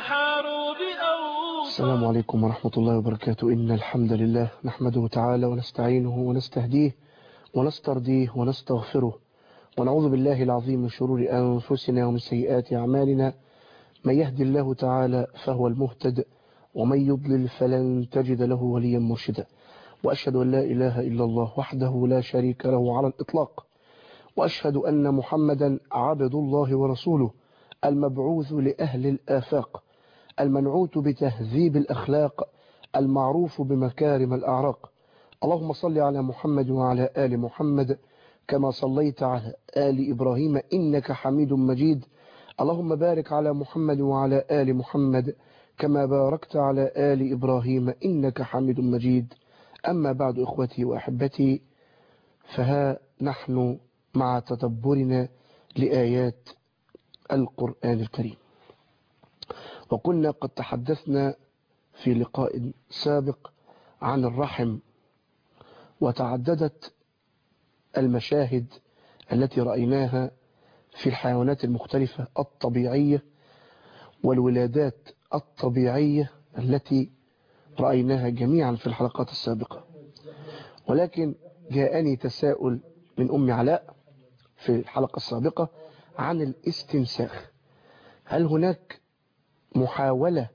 تحاروا بأوصال السلام عليكم ورحمة الله وبركاته إن الحمد لله نحمده تعالى ونستعينه ونستهديه ونسترضيه ونستغفره ونعوذ بالله العظيم من شرور أنفسنا ومن سيئات أعمالنا من يهدي الله تعالى فهو المهتد ومن يضلل فلن تجد له وليا مرشدا وأشهد أن لا إله إلا الله وحده لا شريك له على الإطلاق وأشهد أن محمدا عبد الله ورسوله المبعوث لأهل الآفاق المنعوت بتهذيب الأخلاق المعروف بمكارم الأعراق اللهم صل على محمد وعلى آل محمد كما صليت على آل إبراهيم إنك حميد مجيد اللهم بارك على محمد وعلى آل محمد كما باركت على آل إبراهيم إنك حميد مجيد أما بعد إخوتي وأحبتي فها نحن مع تدبرنا لآيات القرآن الكريم وكنا قد تحدثنا في لقاء سابق عن الرحم وتعددت المشاهد التي رأيناها في الحيوانات المختلفة الطبيعية والولادات الطبيعية التي رأيناها جميعا في الحلقات السابقة ولكن جاءني تساؤل من أم علاء في الحلقة السابقة عن الاستنساخ هل هناك محاولة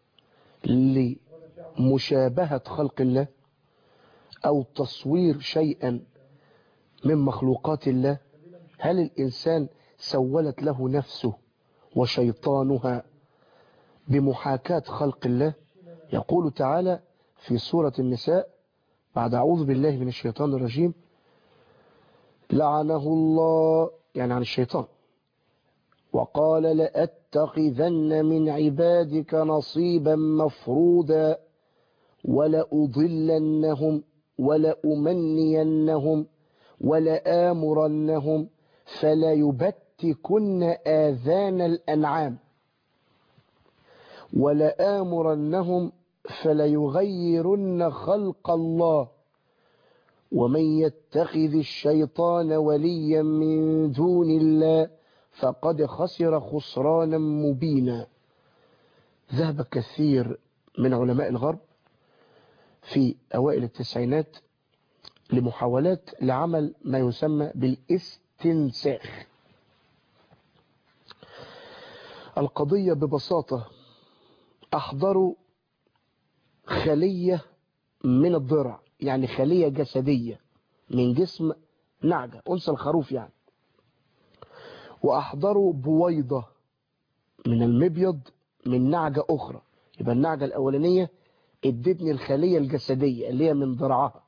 لمشابهة خلق الله أو تصوير شيئا من مخلوقات الله هل الإنسان سولت له نفسه وشيطانها بمحاكاة خلق الله يقول تعالى في سورة النساء بعد أعوذ بالله من الشيطان الرجيم لعنه الله يعني عن الشيطان وقال لأتخذن من عبادك نصيبا مفروضا ولأضلنهم ولأمنينهم ولآمرنهم فليبتكن آذان الأنعام ولآمرنهم فليغيرن خلق الله ومن يتخذ الشيطان وليا من دون الله فقد خسر خسرانا مبينا ذهب كثير من علماء الغرب في أوائل التسعينات لمحاولات لعمل ما يسمى بالاستنساخ القضية ببساطة أحضروا خلية من الضرع يعني خلية جسدية من جسم نعجة أنثى الخروف يعني وأحضروا بويضة من المبيض من نعجة أخرى يبقى النعجة الأولانية ادتني الخلية الجسدية اللي هي من ضرعها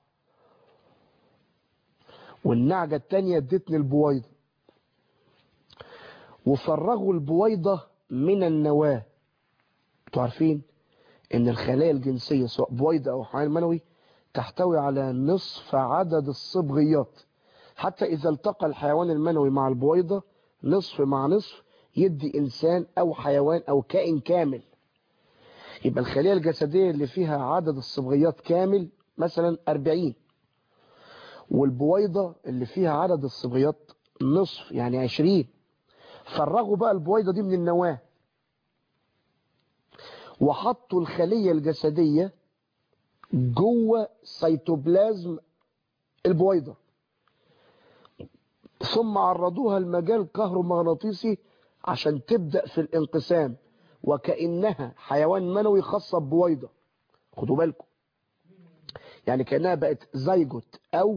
والنعجة التانية ادتني البويضة وفرغوا البويضة من النواة انتوا عارفين ان الخلايا الجنسية سواء بويضة او حيوان منوي تحتوي على نصف عدد الصبغيات حتى اذا التقى الحيوان المنوي مع البويضة نصف مع نصف يدي انسان او حيوان او كائن كامل يبقى الخلية الجسدية اللي فيها عدد الصبغيات كامل مثلا 40 والبويضة اللي فيها عدد الصبغيات نصف يعني 20 فرغوا بقى البويضة دي من النواة وحطوا الخلية الجسدية جوه سيتوبلازم البويضة ثم عرضوها المجال كهرومغناطيسي عشان تبدأ في الانقسام وكأنها حيوان منوي خاصة ببويضة خدوا بالكم يعني كأنها بقت زيجوت أو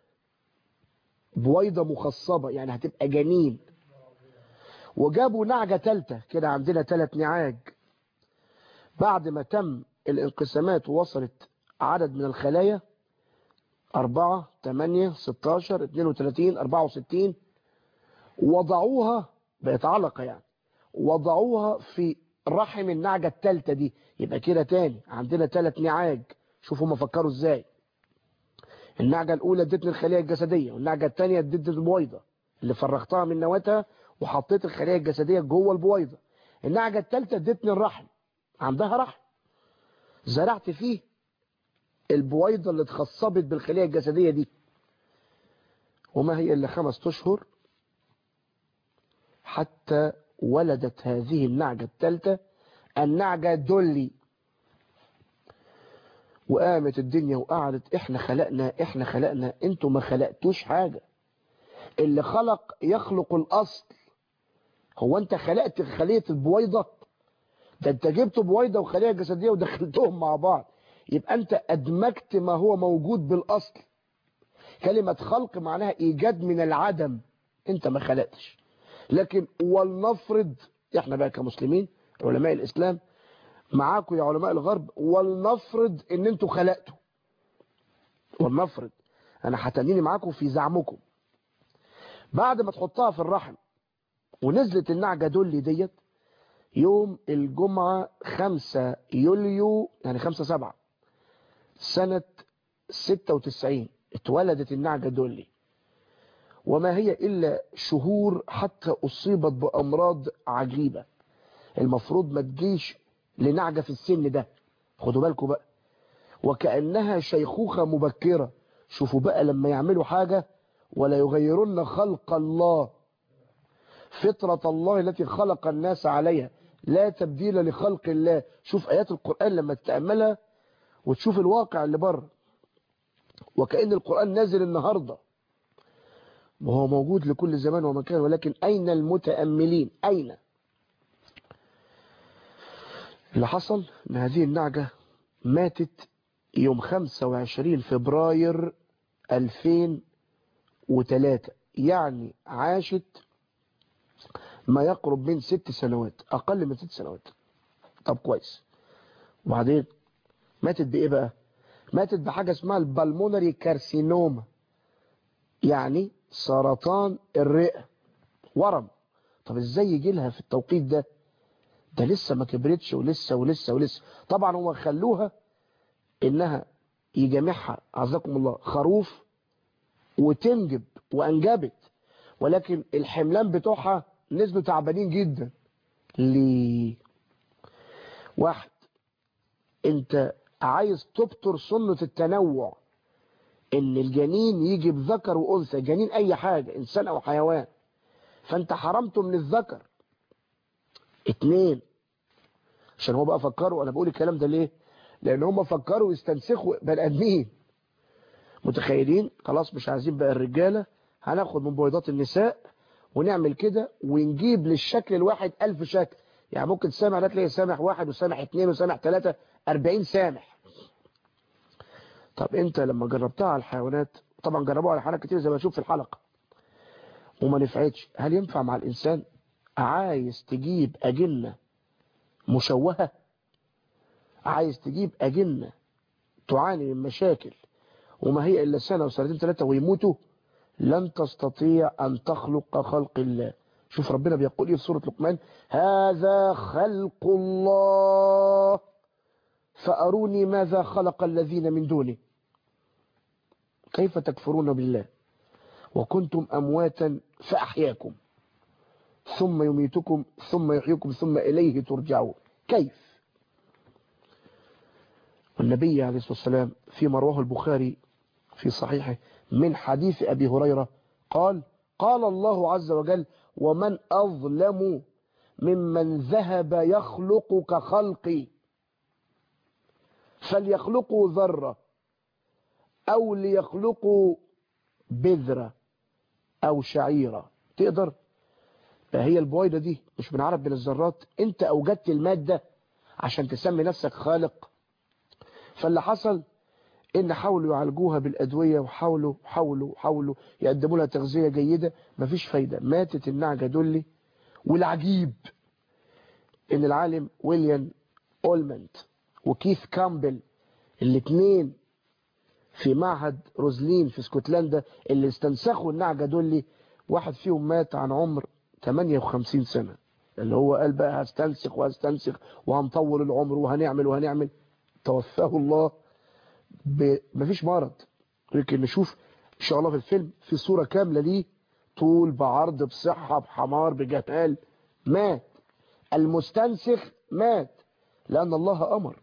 بويضة مخصبة يعني هتبقى جنين وجابوا نعجة تالتة كده عندنا تلات نعاج بعد ما تم الانقسامات ووصلت عدد من الخلايا 4 8 16 32 64 وضعوها بقت علقة يعني وضعوها في رحم النعجة التالتة دي يبقى كده تاني عندنا تلات نعاج شوفوا ما فكروا ازاي النعجة الأولى ادتني الخلية الجسدية والنعجة الثانية ادتني البويضة اللي فرغتها من نواتها وحطيت الخلية الجسدية جوه البويضة النعجة الثالثة ادتني الرحم عندها رحم زرعت فيه البويضة اللي اتخصبت بالخلية الجسدية دي وما هي إلا خمس أشهر حتى ولدت هذه النعجة الثالثة النعجة دولي وقامت الدنيا وقعدت احنا خلقنا احنا خلقنا انتوا ما خلقتوش حاجة اللي خلق يخلق الاصل هو انت خلقت خلية البويضة ده انت جبت بويضة وخلية جسدية ودخلتهم مع بعض يبقى انت ادمجت ما هو موجود بالاصل كلمة خلق معناها ايجاد من العدم انت ما خلقتش لكن ولنفرض احنا بقى كمسلمين علماء الاسلام معاكم يا علماء الغرب ولنفرض ان انتوا خلقتوا ولنفرض انا هتنيني معاكم في زعمكم بعد ما تحطها في الرحم ونزلت النعجة دولي ديت يوم الجمعة 5 يوليو يعني 5 7 سنة 96 اتولدت النعجة دولي وما هي إلا شهور حتى أصيبت بأمراض عجيبة المفروض ما تجيش لنعجة في السن ده خدوا بالكم بقى وكأنها شيخوخة مبكرة شوفوا بقى لما يعملوا حاجة ولا يغيرن خلق الله فطرة الله التي خلق الناس عليها لا تبديل لخلق الله شوف آيات القرآن لما تتأملها وتشوف الواقع اللي بره وكأن القرآن نازل النهاردة وهو موجود لكل زمان ومكان ولكن أين المتأملين أين اللي حصل ان هذه النعجة ماتت يوم 25 فبراير 2003 يعني عاشت ما يقرب من ست سنوات اقل من ست سنوات طب كويس وبعدين ماتت بايه بقى ماتت بحاجة اسمها البلمونري كارسينوما يعني سرطان الرئة ورم طب ازاي يجي لها في التوقيت ده ده لسه ما كبرتش ولسه ولسه ولسه طبعا هو خلوها انها يجمعها عزكم الله خروف وتنجب وانجبت ولكن الحملان بتوعها نزلوا تعبانين جدا ليه واحد انت عايز تبطر سنة التنوع ان الجنين يجي بذكر وانثى جنين اي حاجة انسان او حيوان فانت حرمته من الذكر اتنين عشان هو بقى فكروا انا بقول الكلام ده ليه لان هم فكروا يستنسخوا بني ادمين متخيلين خلاص مش عايزين بقى الرجاله هناخد من بيضات النساء ونعمل كده ونجيب للشكل الواحد ألف شكل يعني ممكن سامح ده تلاقي سامح واحد وسامح اتنين وسامح تلاتة أربعين سامح طب انت لما جربتها على الحيوانات طبعا جربوها على حيوانات كتير زي ما نشوف في الحلقة وما نفعتش هل ينفع مع الإنسان عايز تجيب أجنة مشوهة عايز تجيب أجنة تعاني من مشاكل وما هي إلا سنة وسنتين ثلاثة ويموتوا لن تستطيع أن تخلق خلق الله شوف ربنا بيقول إيه في سورة لقمان هذا خلق الله فأروني ماذا خلق الذين من دونه كيف تكفرون بالله وكنتم أمواتا فأحياكم ثم يميتكم ثم يحييكم ثم إليه ترجعون كيف والنبي عليه الصلاة والسلام فيما رواه البخاري في صحيحه من حديث أبي هريرة قال قال الله عز وجل ومن أظلم ممن ذهب يخلق كخلقي فليخلقوا ذرة أو ليخلقوا بذرة أو شعيرة تقدر فهي البويضة دي مش بنعرف من الذرات انت اوجدت المادة عشان تسمي نفسك خالق فاللي حصل ان حاولوا يعالجوها بالادوية وحاولوا حاولوا حاولوا يقدموا لها تغذية جيدة مفيش فايدة ماتت النعجة دولي والعجيب ان العالم ويليام اولمنت وكيث كامبل الاثنين في معهد روزلين في اسكتلندا اللي استنسخوا النعجة دولي واحد فيهم مات عن عمر 58 سنة اللي هو قال بقى هستنسخ وهستنسخ وهنطول العمر وهنعمل وهنعمل توفاه الله ب... مفيش مرض لكن نشوف ان شاء الله في الفيلم في صورة كاملة ليه طول بعرض بصحة بحمار بجمال مات المستنسخ مات لأن الله أمر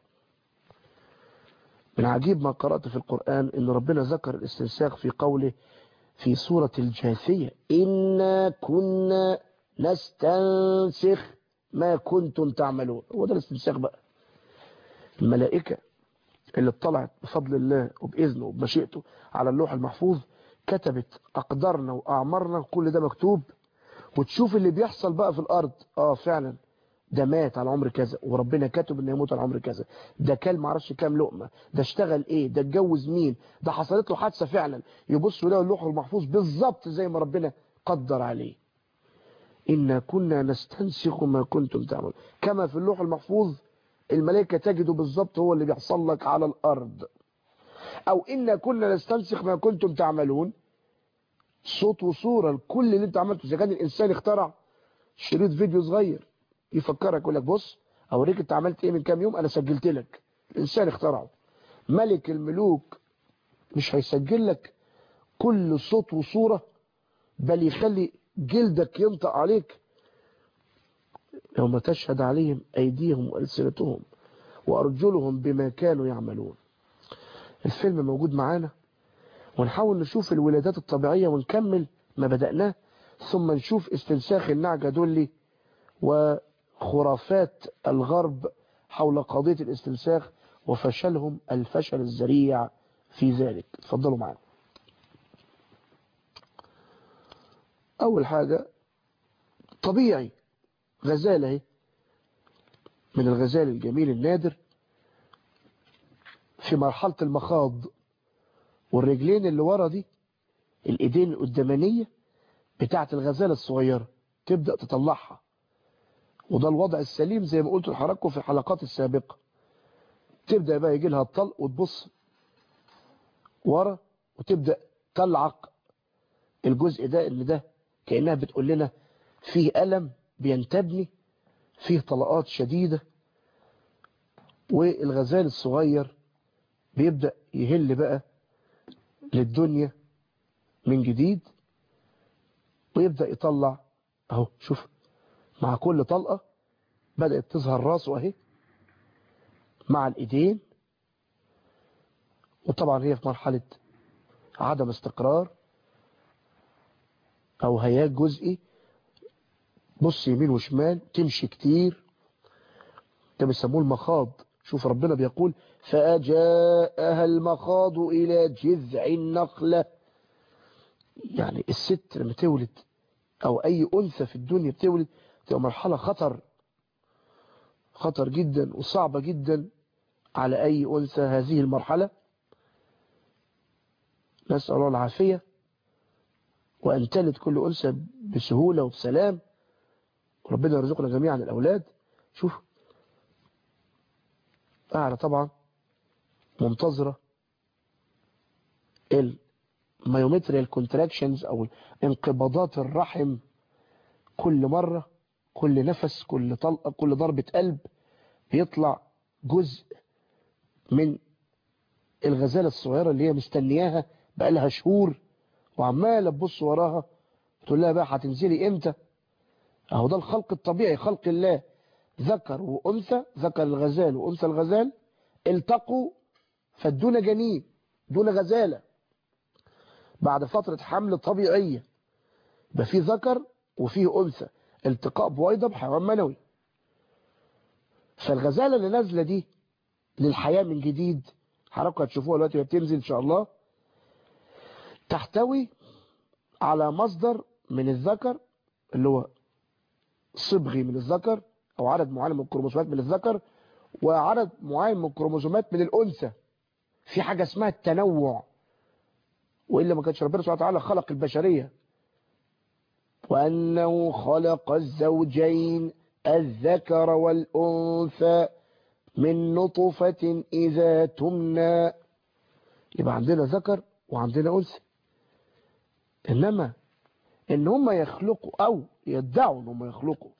من عجيب ما قرأت في القرآن ان ربنا ذكر الاستنساخ في قوله في سورة الجاثية إنا كنا نستنسخ ما كنتم تعملون هو ده الاستنساخ بقى الملائكة اللي اطلعت بفضل الله وبإذنه وبمشيئته على اللوح المحفوظ كتبت أقدارنا وأعمارنا كل ده مكتوب وتشوف اللي بيحصل بقى في الأرض آه فعلا ده مات على عمر كذا وربنا كاتب انه يموت على عمر كذا ده كل معرفش كام لقمه ده اشتغل ايه ده اتجوز مين ده حصلت له حادثه فعلا يبصوا يلاقوا اللوح المحفوظ بالظبط زي ما ربنا قدر عليه إنا كنا نستنسخ ما كنتم تعملون كما في اللوح المحفوظ الملائكة تجد بالظبط هو اللي بيحصل لك على الأرض أو إنا كنا نستنسخ ما كنتم تعملون صوت وصورة لكل اللي انت عملته إذا كان الإنسان اخترع شريط فيديو صغير يفكرك يقول لك بص أوريك انت عملت إيه من كام يوم أنا سجلت لك الإنسان اخترعه ملك الملوك مش هيسجل لك كل صوت وصورة بل يخلي جلدك ينطق عليك يوم تشهد عليهم أيديهم وألسنتهم وأرجلهم بما كانوا يعملون الفيلم موجود معانا ونحاول نشوف الولادات الطبيعية ونكمل ما بدأناه ثم نشوف استنساخ النعجة دولي وخرافات الغرب حول قضية الاستنساخ وفشلهم الفشل الذريع في ذلك اتفضلوا معانا أول حاجة طبيعي غزالة اهي من الغزال الجميل النادر في مرحلة المخاض والرجلين اللي ورا دي الايدين القدامانية بتاعة الغزالة الصغيرة تبدأ تطلعها وده الوضع السليم زي ما قلت لحضراتكم في الحلقات السابقة تبدأ بقى يجي لها الطلق وتبص ورا وتبدأ تلعق الجزء ده اللي ده كأنها بتقول لنا فيه ألم بينتبني فيه طلقات شديدة والغزال الصغير بيبدأ يهل بقى للدنيا من جديد ويبدأ يطلع اهو شوف مع كل طلقة بدأت تظهر راسه اهي مع الايدين وطبعا هي في مرحلة عدم استقرار او هياج جزئي بص يمين وشمال تمشي كتير ده بيسموه المخاض شوف ربنا بيقول فأجاءها المخاض إلى جذع النخلة يعني الست لما تولد أو أي أنثى في الدنيا بتولد تبقى مرحلة خطر خطر جدا وصعبة جدا على أي أنثى هذه المرحلة نسأل الله العافية وأن تلد كل أنثى بسهولة وبسلام ربنا يرزقنا جميعا الأولاد شوف قاعدة طبعا منتظرة المايومتريال كونتراكشنز أو انقباضات الرحم كل مرة كل نفس كل طلقة كل ضربة قلب بيطلع جزء من الغزالة الصغيرة اللي هي مستنياها بقالها شهور وعمالة تبص وراها تقول لها بقى هتنزلي امتى اهو ده الخلق الطبيعي خلق الله ذكر وانثى ذكر الغزال وانثى الغزال التقوا فدون جنين دون غزالة بعد فترة حمل طبيعية يبقى في ذكر وفيه انثى التقاء بويضة بحيوان منوي فالغزالة اللي نازلة دي للحياة من جديد حركة هتشوفوها دلوقتي وهي بتنزل ان شاء الله تحتوي على مصدر من الذكر اللي هو صبغي من الذكر او عدد معين من الكروموسومات من الذكر وعدد معين من الكروموسومات من الانثى في حاجة اسمها التنوع وإلا ما كانش ربنا سبحانه وتعالى خلق البشرية وأنه خلق الزوجين الذكر والأنثى من نطفة إذا تمنى يبقى عندنا ذكر وعندنا أنثى إنما إن هم يخلقوا أو يدعوا إن هم يخلقوا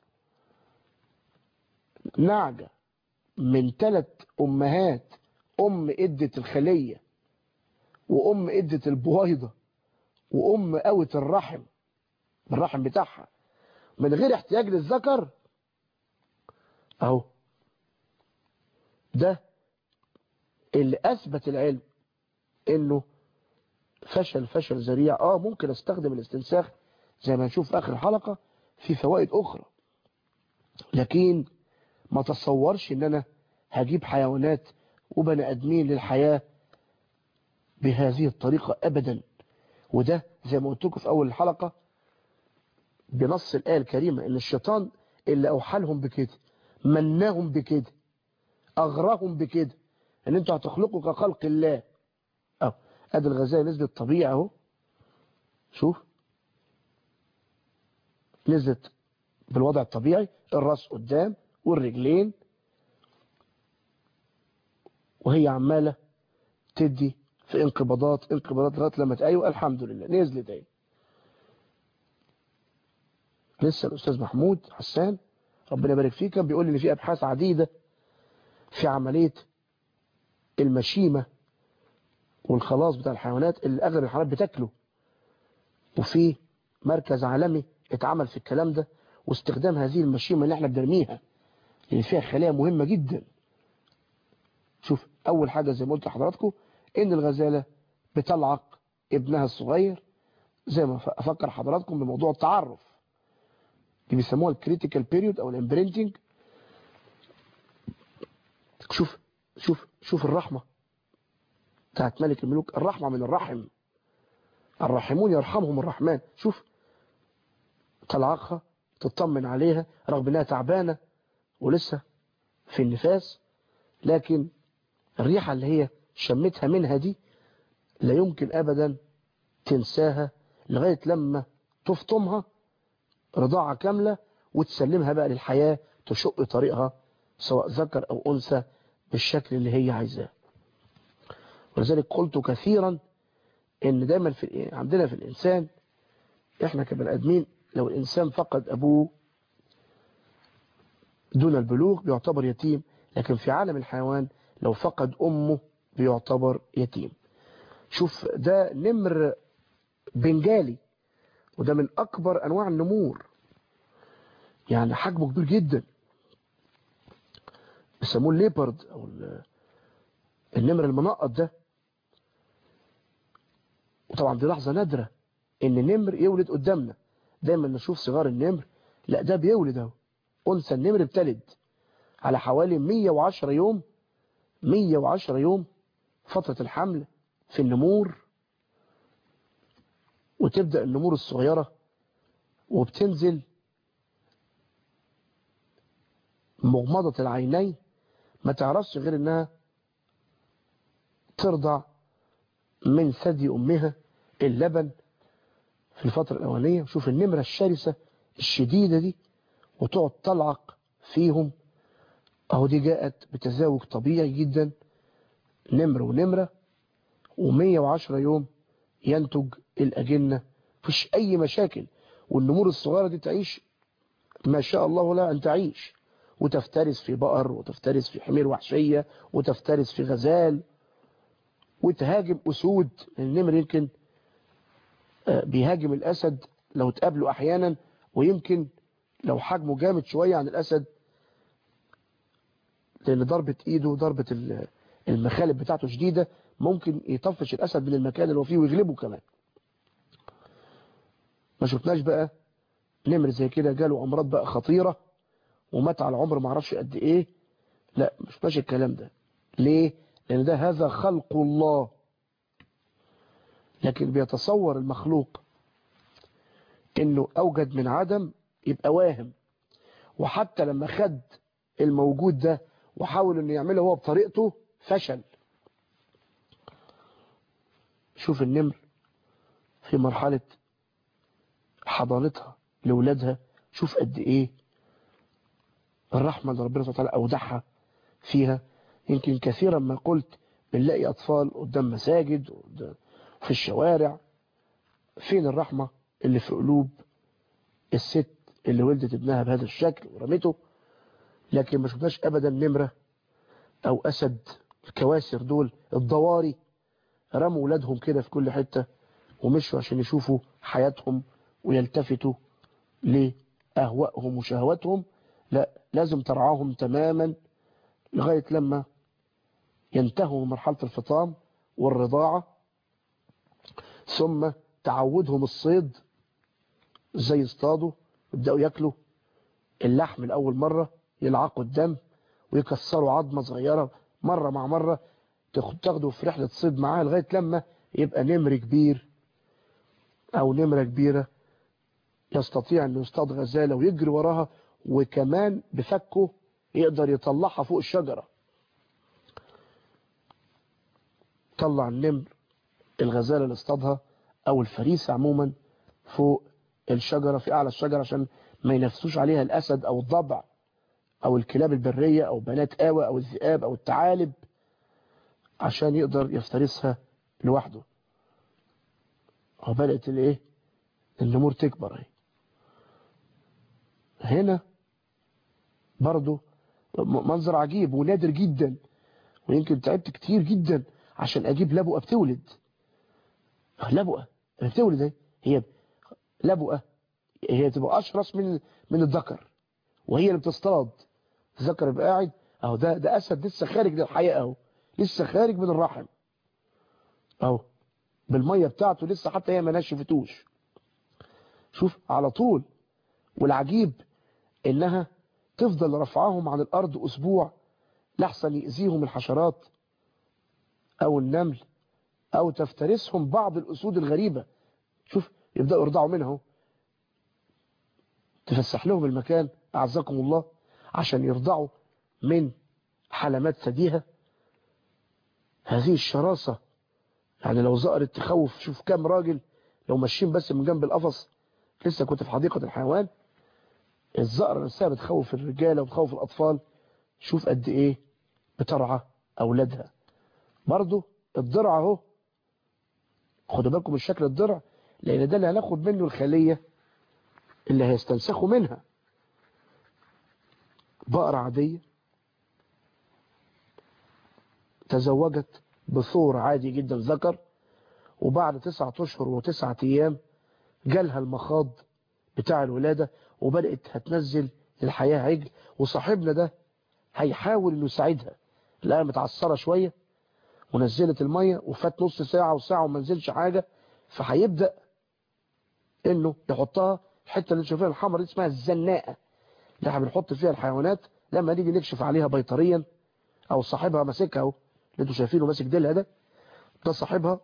نعجة من ثلاث أمهات أم إدت الخلية وأم إدت البويضة وأم قوت الرحم الرحم بتاعها من غير احتياج للذكر أهو ده اللي أثبت العلم إنه فشل فشل ذريع آه ممكن استخدم الاستنساخ زي ما نشوف في آخر الحلقة في فوائد أخرى لكن ما تصورش ان انا هجيب حيوانات وبني ادمين للحياة بهذه الطريقة ابدا وده زي ما قلت لكم في اول الحلقة بنص الآية الكريمة ان الشيطان اللي اوحى لهم بكده مناهم بكده اغراهم بكده ان انتوا هتخلقوا كخلق الله اه ادي الغزاله نزلت طبيعي اهو شوف نزلت بالوضع الطبيعي الراس قدام والرجلين وهي عمالة تدي في انقباضات انقباضات لغايه لما ايوه الحمد لله نزلت اهي لسه الاستاذ محمود حسان ربنا يبارك فيه كان بيقول لي ان في ابحاث عديده في عمليه المشيمه والخلاص بتاع الحيوانات اللي اغلب الحيوانات بتاكله وفي مركز عالمي اتعمل في الكلام ده واستخدام هذه المشيمه اللي احنا بنرميها اللي فيها خلايا مهمه جدا شوف اول حاجه زي ما قلت لحضراتكم ان الغزاله بتلعق ابنها الصغير زي ما افكر حضراتكم بموضوع التعرف اللي بيسموها الكريتيكال بيريود او الامبرنتنج شوف شوف شوف الرحمه بتاعت ملك الملوك الرحمه من الرحم الراحمون يرحمهم الرحمن شوف تلعقها تطمن عليها رغم انها تعبانه ولسه في النفاس لكن الريحه اللي هي شمتها منها دي لا يمكن ابدا تنساها لغايه لما تفطمها رضاعة كاملة وتسلمها بقى للحياة تشق طريقها سواء ذكر أو أنثى بالشكل اللي هي عايزاه ولذلك قلت كثيرا ان دايما في عندنا في الإنسان احنا كبني ادمين لو الإنسان فقد أبوه دون البلوغ بيعتبر يتيم لكن في عالم الحيوان لو فقد أمه بيعتبر يتيم شوف ده نمر بنجالي وده من أكبر أنواع النمور يعني حجمه كبير جدا بيسموه الليبرد أو النمر المنقط ده وطبعا دي لحظة نادرة إن النمر يولد قدامنا دايما نشوف صغار النمر لا ده بيولد اهو أنثى النمر بتلد على حوالي 110 يوم 110 يوم فترة الحمل في النمور وتبدأ النمور الصغيرة وبتنزل مغمضة العينين ما تعرفش غير انها ترضع من ثدي امها اللبن في الفترة الاولانية وشوف النمرة الشرسة الشديدة دي وتقعد تلعق فيهم اهو دي جاءت بتزاوج طبيعي جدا نمر ونمرة و110 يوم ينتج الأجنة مفيش أي مشاكل والنمور الصغيرة دي تعيش ما شاء الله لا أن تعيش وتفترس في بقر وتفترس في حمير وحشية وتفترس في غزال وتهاجم أسود النمر يمكن بيهاجم الأسد لو تقابله أحيانا ويمكن لو حجمه جامد شوية عن الأسد لأن ضربة إيده وضربة المخالب بتاعته شديدة ممكن يطفش الأسد من المكان اللي هو فيه ويغلبه كمان ما شفناش بقى نمر زي كده جاله أمراض بقى خطيرة ومات على عمر ما عرفش قد إيه لا ما شفناش الكلام ده ليه؟ لأن ده هذا خلق الله لكن بيتصور المخلوق إنه أوجد من عدم يبقى واهم وحتى لما خد الموجود ده وحاول إنه يعمله هو بطريقته فشل شوف النمر في مرحلة حضانتها لولادها شوف قد ايه الرحمة اللي ربنا سبحانه وتعالى أودعها فيها يمكن كثيرا ما قلت بنلاقي أطفال قدام مساجد وفي الشوارع فين الرحمة اللي في قلوب الست اللي ولدت ابنها بهذا الشكل ورمته لكن ما شفناش أبدا نمرة أو أسد الكواسر دول الضواري رموا ولادهم كده في كل حتة ومشوا عشان يشوفوا حياتهم ويلتفتوا لأهوائهم وشهواتهم لا لازم ترعاهم تماما لغاية لما ينتهوا من مرحلة الفطام والرضاعة ثم تعودهم الصيد ازاي يصطادوا يبدأوا ياكلوا اللحم لأول مرة يلعقوا الدم ويكسروا عظمة صغيرة مرة مع مرة تاخده في رحلة صيد معاه لغاية لما يبقى نمر كبير أو نمرة كبيرة يستطيع أنه يصطاد غزالة ويجري وراها وكمان بفكه يقدر يطلعها فوق الشجرة طلع النمر الغزالة اللي اصطادها أو الفريسة عموما فوق الشجرة في أعلى الشجرة عشان ما ينافسوش عليها الأسد أو الضبع أو الكلاب البرية أو بنات آوى أو الذئاب أو الثعالب عشان يقدر يفترسها لوحده وبدأت الايه النمور تكبر اهي هنا برضو منظر عجيب ونادر جدا ويمكن تعبت كتير جدا عشان اجيب لبؤة بتولد لبؤة بتولد اهي هي لبؤة هي تبقى اشرس من من الذكر وهي اللي بتصطاد الذكر يبقى قاعد اهو ده ده اسد لسه خارج للحياه اهو لسه خارج من الرحم اهو بالميه بتاعته لسه حتى هي ما نشفتوش شوف على طول والعجيب انها تفضل رفعهم عن الارض اسبوع لحسن يأذيهم الحشرات او النمل او تفترسهم بعض الاسود الغريبة شوف يبدأوا يرضعوا منها تفسح لهم المكان اعزكم الله عشان يرضعوا من حلمات ثديها هذه الشراسة يعني لو زقرت تخوف شوف كام راجل لو ماشيين بس من جنب القفص لسه كنت في حديقة الحيوان الزقرة نفسها بتخوف الرجالة وبتخوف الأطفال شوف قد إيه بترعى أولادها برضو الضرع اهو خدوا بالكم من شكل الضرع لأن ده اللي هناخد منه الخلية اللي هيستنسخوا منها بقرة عادية تزوجت بثور عادي جدا ذكر وبعد تسعة أشهر وتسعة أيام جالها المخاض بتاع الولادة وبدأت هتنزل الحياة عجل وصاحبنا ده هيحاول انه يساعدها لقاها متعصرة شوية ونزلت المية وفات نص ساعة وساعة وما نزلش حاجة فهيبدأ انه يحطها الحتة اللي شايفينها الحمراء دي اسمها الزناقة اللي احنا بنحط فيها الحيوانات لما نيجي نكشف عليها بيطريا او صاحبها ماسكها اهو اللي انتوا شايفينه ماسك ديلها ده ده صاحبها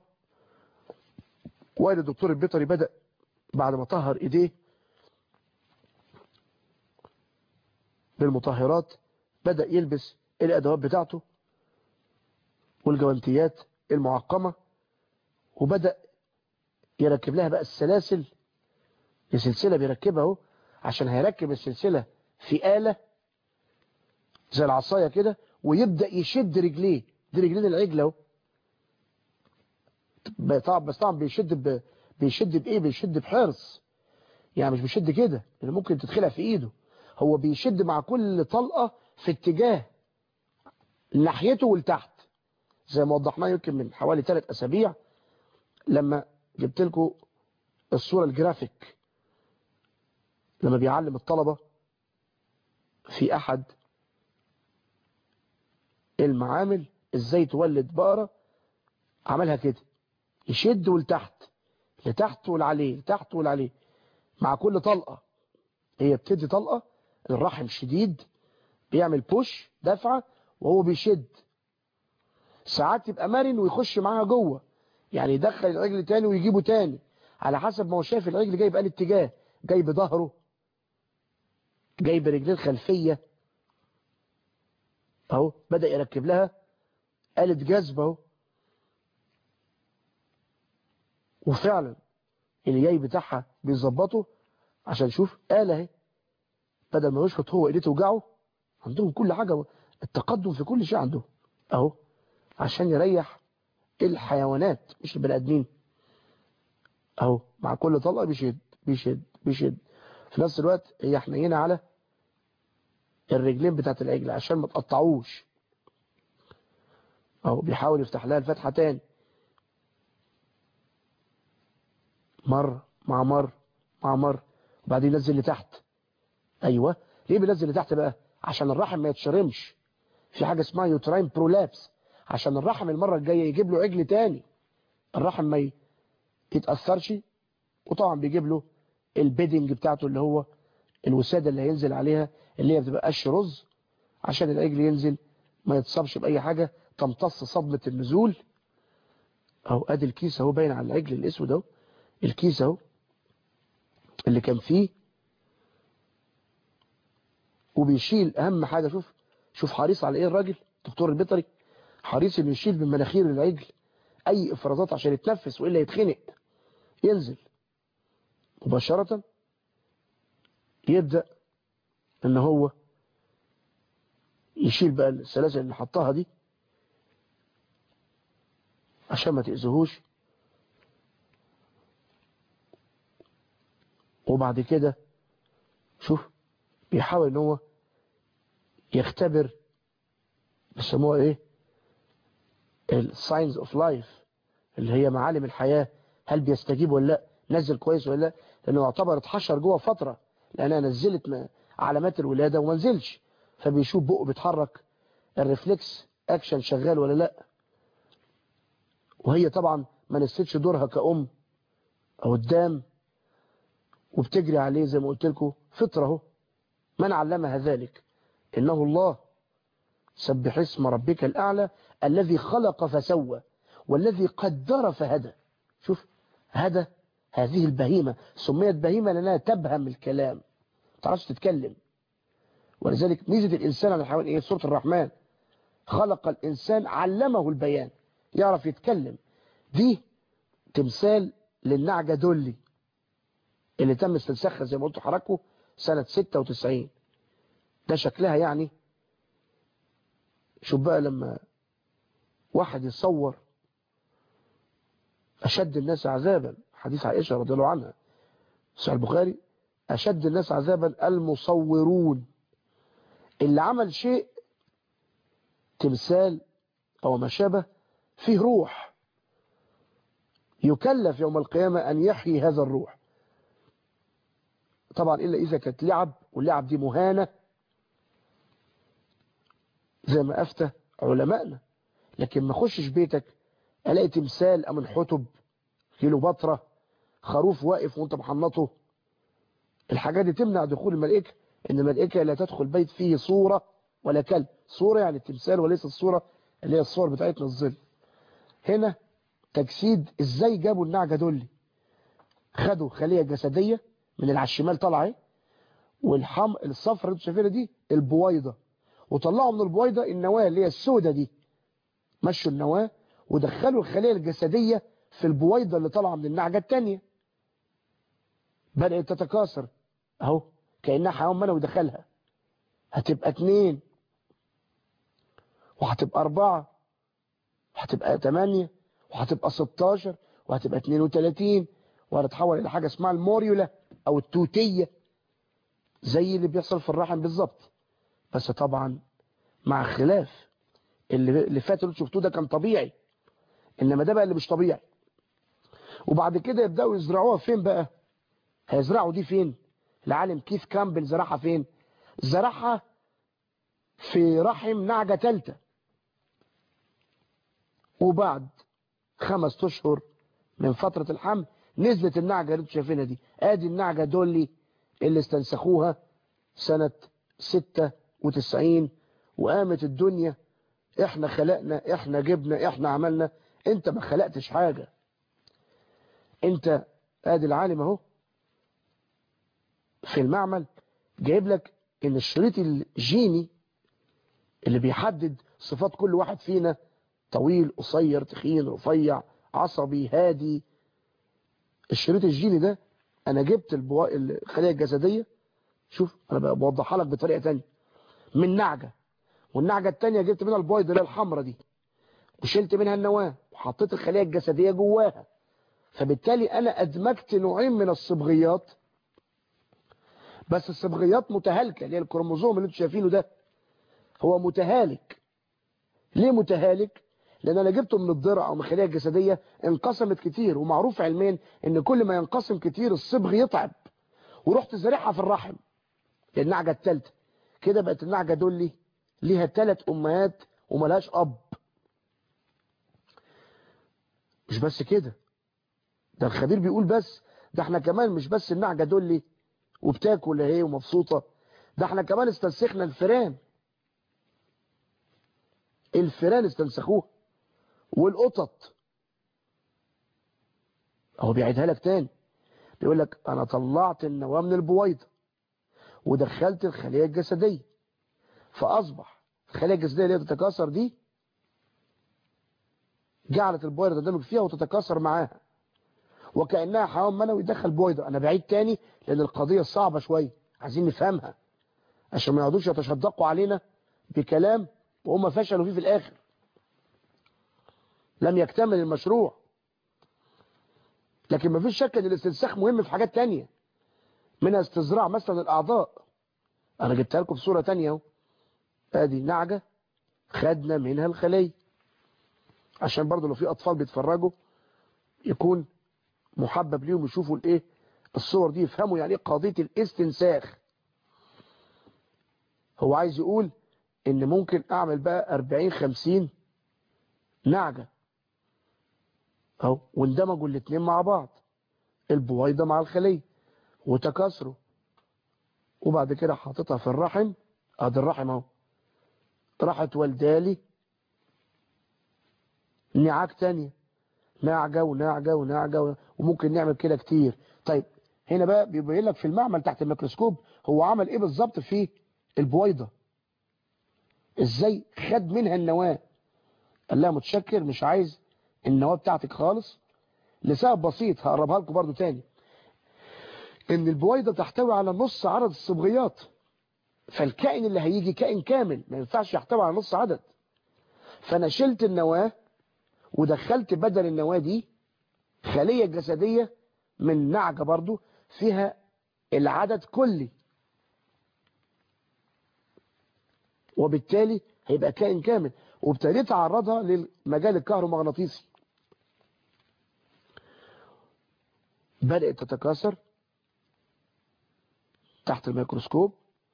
وقال الدكتور البيطري بدأ بعد ما طهر ايديه بالمطهرات بدأ يلبس الأدوات بتاعته والجوانتيات المعقمة وبدأ يركب لها بقى السلاسل السلسلة بيركبها اهو عشان هيركب السلسلة في آلة زي العصاية كده ويبدأ يشد رجليه دي رجلين العجلة اهو طبعا بس طبعا بيشد ب... بيشد بايه بيشد بحرص يعني مش بيشد كده اللي ممكن تدخلها في ايده هو بيشد مع كل طلقة في اتجاه ناحيته ولتحت زي ما وضحناه يمكن من حوالي ثلاث اسابيع لما جبت لكم الصورة الجرافيك لما بيعلم الطلبة في احد المعامل ازاي تولد بقرة عملها كده يشد ولتحت لتحت ولعليه لتحت ولعليه مع كل طلقة هي بتدي طلقة الرحم شديد بيعمل بوش دفعة وهو بيشد ساعات يبقى مرن ويخش معاها جوه يعني يدخل العجل تاني ويجيبه تاني على حسب ما هو شايف العجل جاي بقى الاتجاه جاي بظهره جاي برجليه الخلفية اهو بدأ يركب لها آلة جذب اهو وفعلا اللي جاي بتاعها بيظبطه عشان شوف آلة اهي بدل ما يشفط هو ايديه توجعه عندهم كل حاجة التقدم في كل شيء عندهم اهو عشان يريح الحيوانات مش البني ادمين اهو مع كل طلقة بيشد بيشد بيشد في نفس الوقت هي حنينة على الرجلين بتاعت العجل عشان ما تقطعوش اهو بيحاول يفتح لها الفتحة تاني مر مع مر مع مر وبعدين ينزل لتحت ايوه ليه بينزل لتحت بقى عشان الرحم ما يتشرمش في حاجة اسمها يوتراين برولابس عشان الرحم المرة الجاية يجيب له عجل تاني الرحم ما يتأثرش وطبعا بيجيب له البيدنج بتاعته اللي هو الوسادة اللي هينزل عليها اللي هي بتبقى قش رز عشان العجل ينزل ما يتصابش بأي حاجة تمتص صدمة النزول اهو ادي الكيس اهو باين على العجل الاسود اهو الكيس اهو اللي كان فيه وبيشيل اهم حاجة شوف شوف حريص على ايه الراجل دكتور البيطري حريص انه يشيل من مناخير العجل اي افرازات عشان يتنفس والا يتخنق ينزل مباشرة يبدأ ان هو يشيل بقى السلاسل اللي حطها دي عشان ما تأذيهوش وبعد كده شوف بيحاول ان هو يختبر بيسموها ايه الساينز اوف لايف اللي هي معالم الحياة هل بيستجيب ولا لا نزل كويس ولا لا لانه يعتبر اتحشر جوه فترة لانها نزلت علامات الولادة وما نزلش فبيشوف بقه بيتحرك الريفلكس اكشن شغال ولا لا وهي طبعا ما نسيتش دورها كأم او قدام وبتجري عليه زي ما قلت لكم فطره اهو من علمها ذلك انه الله سبح اسم ربك الاعلى الذي خلق فسوى والذي قدر فهدى شوف هدى هذه البهيمة سميت بهيمة لأنها تبهم الكلام ما تعرفش تتكلم ولذلك ميزة الإنسان على الحيوان إيه سورة الرحمن خلق الإنسان علمه البيان يعرف يتكلم دي تمثال للنعجة دولي اللي تم استنساخها زي ما قلت حركه سنة 96 ده شكلها يعني شوف بقى لما واحد يصور أشد الناس عذابا حديث عائشة رضي الله عنها صحيح البخاري أشد الناس عذابا المصورون اللي عمل شيء تمثال أو ما شابه فيه روح يكلف يوم القيامة أن يحيي هذا الروح طبعا إلا إذا كانت لعب واللعب دي مهانة زي ما أفتى علمائنا لكن ما خشش بيتك ألاقي تمثال أمن حتب كيلو بطرة خروف واقف وانت محنطه الحاجات دي تمنع دخول الملائكة ان الملائكة لا تدخل بيت فيه صورة ولا كلب صورة يعني التمثال وليس الصورة اللي هي الصور بتاعتنا الظل هنا تجسيد ازاي جابوا النعجة دول خدوا خلية جسدية من اللي على الشمال طالعه اهي والحم الصفرة اللي شايفينها دي البويضة وطلعوا من البويضة النواة اللي هي السودة دي مشوا النواة ودخلوا الخلية الجسدية في البويضة اللي طالعه من النعجة التانية بدأت تتكاثر اهو كأنها حيوان منوي دخلها هتبقى اتنين وهتبقى اربعة وهتبقى تمانية وهتبقى ستاشر وهتبقى اتنين وتلاتين وهتتحول الى حاجة اسمها الموريولا او التوتية زي اللي بيحصل في الرحم بالظبط بس طبعا مع خلاف اللي اللي فات اللي شفتوه ده كان طبيعي انما ده بقى اللي مش طبيعي وبعد كده يبداوا يزرعوها فين بقى هيزرعوا دي فين العالم كيف كامبل زرعها فين زرعها في رحم نعجة تالتة وبعد خمس اشهر من فترة الحمل نزلت النعجة اللي انتوا شايفينها دي ادي النعجة دولي اللي استنسخوها سنة 96 وقامت الدنيا احنا خلقنا احنا جبنا احنا عملنا انت ما خلقتش حاجة انت ادي العالم اهو في المعمل جايب لك ان الشريط الجيني اللي بيحدد صفات كل واحد فينا طويل قصير تخين رفيع عصبي هادي الشريط الجيني ده انا جبت البوا... الخليه الجسديه شوف انا بوضحها لك بطريقه تانية من نعجه والنعجه التانية جبت منها البويضه اللي هي الحمراء دي وشلت منها النواه وحطيت الخليه الجسديه جواها فبالتالي انا ادمجت نوعين من الصبغيات بس الصبغيات متهالكه اللي هي الكروموزوم اللي انتوا شايفينه ده هو متهالك ليه متهالك لان انا جبته من الضرع او من الخليه الجسديه انقسمت كتير ومعروف علميا ان كل ما ينقسم كتير الصبغ يتعب ورحت زارعها في الرحم النعجه الثالثه كده بقت النعجه دولي ليها ثلاث امهات وملهاش اب مش بس كده ده الخبير بيقول بس ده احنا كمان مش بس النعجه دولي وبتاكل اهي ومبسوطة ده احنا كمان استنسخنا الفيران الفيران استنسخوها والقطط هو بيعيدها لك تاني بيقول لك انا طلعت النواة من البويضة ودخلت الخلية الجسدية فاصبح الخلية الجسدية اللي هي تتكاثر دي جعلت البويضة تندمج فيها وتتكاثر معاها وكأنها حيوان منوي دخل بويضة انا بعيد تاني لان القضية صعبة شوية عايزين نفهمها عشان ما يقعدوش يتشدقوا علينا بكلام وهم فشلوا فيه في الاخر لم يكتمل المشروع لكن ما فيش شك ان الاستنساخ مهم في حاجات تانية منها استزراع مثلا الاعضاء انا جبتها لكم في صورة تانية اهو ادي نعجة خدنا منها الخلية عشان برضو لو في اطفال بيتفرجوا يكون محبب ليهم يشوفوا الايه الصور دي يفهموا يعني ايه قضية الاستنساخ هو عايز يقول ان ممكن اعمل بقى 40 50 نعجة اهو واندمجوا الاثنين مع بعض البويضة مع الخلية وتكاثروا وبعد كده حاططها في الرحم ادي الرحم اهو راحت والدالي نعاج تانية نعجة ونعجة ونعجة وممكن نعمل كده كتير طيب هنا بقى بيبين لك في المعمل تحت الميكروسكوب هو عمل ايه بالظبط في البويضة ازاي خد منها النواة قال لها متشكر مش عايز النواة بتاعتك خالص لسبب بسيط هقربها لكم برضو تاني ان البويضة تحتوي على نص عدد الصبغيات فالكائن اللي هيجي كائن كامل ما ينفعش يحتوي على نص عدد فانا شلت النواة ودخلت بدل النواة دي خلية جسدية من نعجة برضو فيها العدد كلي وبالتالي هيبقى كائن كامل وابتديت اعرضها للمجال الكهرومغناطيسي بدأت تتكاثر تحت الميكروسكوب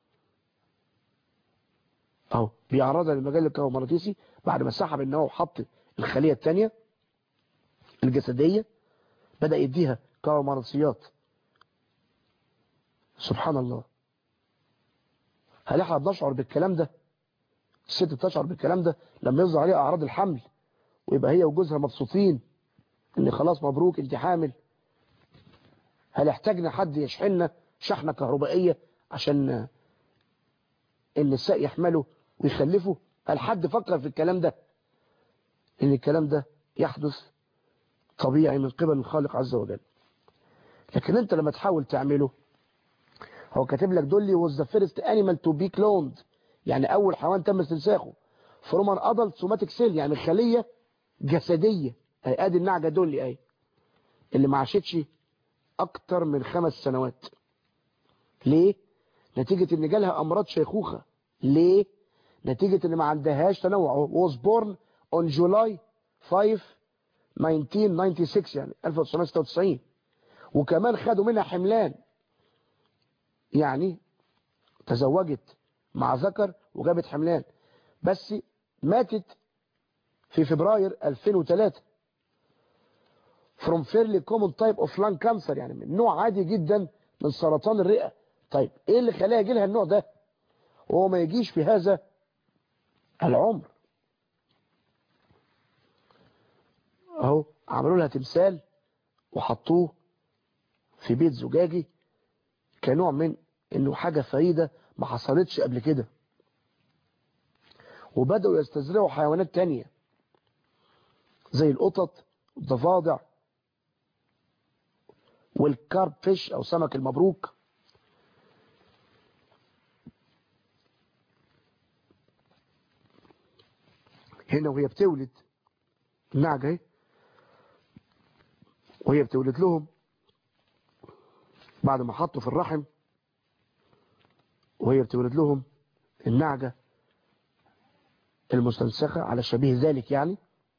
اهو بيعرضها للمجال الكهرومغناطيسي بعد ما سحب النواه وحط الخلية الثانية الجسدية بدأ يديها كهرومغناطيسيات سبحان الله هل احنا بنشعر بالكلام ده الست بتشعر بالكلام ده لما يظهر عليها اعراض الحمل ويبقى هي وجوزها مبسوطين ان خلاص مبروك انت حامل هل احتاجنا حد يشحننا شحنة كهربائية عشان النساء يحملوا ويخلفوا هل حد فكر في الكلام ده ان الكلام ده يحدث طبيعي من قبل الخالق عز وجل لكن انت لما تحاول تعمله هو كاتب لك دولي was the first animal to be cloned يعني اول حيوان تم استنساخه from an adult somatic cell يعني خلية جسدية اهي ادي النعجة دولي اهي اللي ما عاشتش اكتر من خمس سنوات ليه نتيجة ان جالها امراض شيخوخة ليه نتيجة ان ما عندهاش تنوع was born on July 5 1996 يعني 1996 وكمان خدوا منها حملان يعني تزوجت مع ذكر وجابت حملان بس ماتت في فبراير 2003 from fairly common type of lung cancer يعني من نوع عادي جدا من سرطان الرئة طيب ايه اللي خلاها يجي لها النوع ده وهو ما يجيش في هذا العمر اهو عملوا لها تمثال وحطوه في بيت زجاجي كنوع من انه حاجة فريدة ما حصلتش قبل كده وبدأوا يستزرعوا حيوانات تانية زي القطط والضفادع والكارب فيش او سمك المبروك هنا وهي بتولد النعجة اهي وهي بتولد لهم بعد ما حطوا في الرحم وهي بتولد لهم النعجة المستنسخة على شبيه ذلك يعني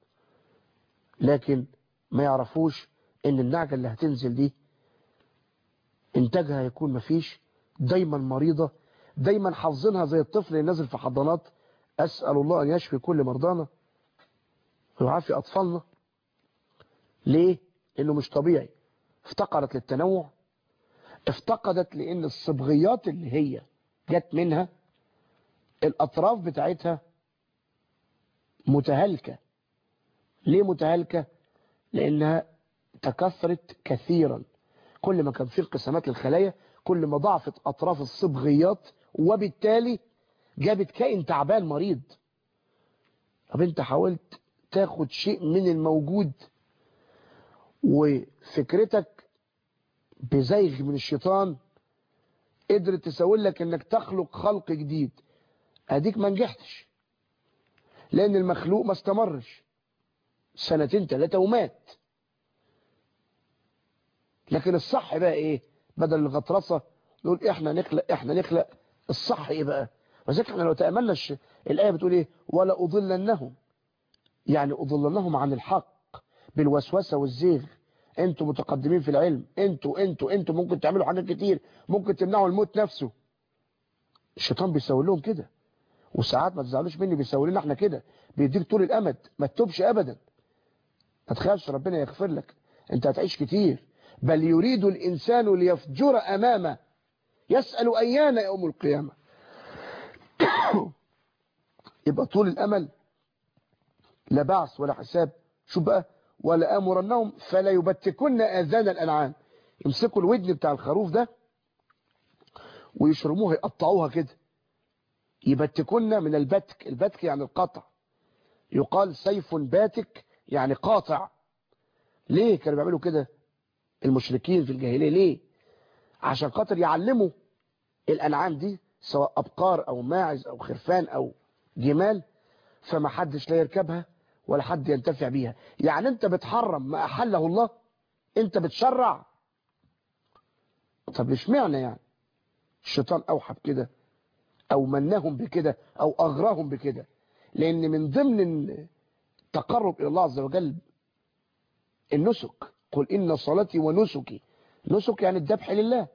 لكن ما يعرفوش ان النعجة اللي هتنزل دي انتاجها هيكون مفيش دايما مريضة دايما حافظينها زي الطفل اللي نازل في حضانات اسأل الله ان يشفي كل مرضانا ويعافي اطفالنا ليه انه مش طبيعي افتقرت للتنوع افتقدت لان الصبغيات اللي هي جت منها الاطراف بتاعتها متهالكة ليه متهالكة لانها تكثرت كثيرا كل ما كان في انقسامات للخلايا كل ما ضعفت اطراف الصبغيات وبالتالي جابت كائن تعبان مريض طب انت حاولت تاخد شيء من الموجود وفكرتك بزيغ من الشيطان قدرت تسوي لك انك تخلق خلق جديد اديك ما نجحتش لان المخلوق ما استمرش سنتين ثلاثة ومات لكن الصح بقى ايه بدل الغطرسة نقول احنا نخلق احنا نخلق الصح ايه بقى وذلك احنا لو تأملنا الش... الآية بتقول ايه ولا أضلنهم يعني أضلنهم عن الحق بالوسوسة والزيغ انتوا متقدمين في العلم انتوا انتوا انتوا ممكن تعملوا حاجات كتير ممكن تمنعوا الموت نفسه الشيطان بيسوي لهم كده وساعات ما تزعلوش مني بيسوي لنا احنا كده بيديك طول الامد ما تتوبش ابدا ما تخافش ربنا يغفر لك انت هتعيش كتير بل يريد الانسان ليفجر امامه يسأل ايان يوم القيامة يبقى طول الامل لا بعث ولا حساب شو بقى ولا امرنهم فلا يبتكن اذان الانعام يمسكوا الودن بتاع الخروف ده ويشرموها يقطعوها كده يبتكن من البتك البتك يعني القطع يقال سيف باتك يعني قاطع ليه كانوا بيعملوا كده المشركين في الجاهليه ليه عشان خاطر يعلموا الانعام دي سواء ابقار او ماعز او خرفان او جمال فما حدش لا يركبها ولا حد ينتفع بيها يعني انت بتحرم ما احله الله انت بتشرع طب اشمعنى يعني الشيطان اوحى بكده او منهم بكده او اغراهم بكده لان من ضمن التقرب الى الله عز وجل النسك قل ان صلاتي ونسكي نسك يعني الذبح لله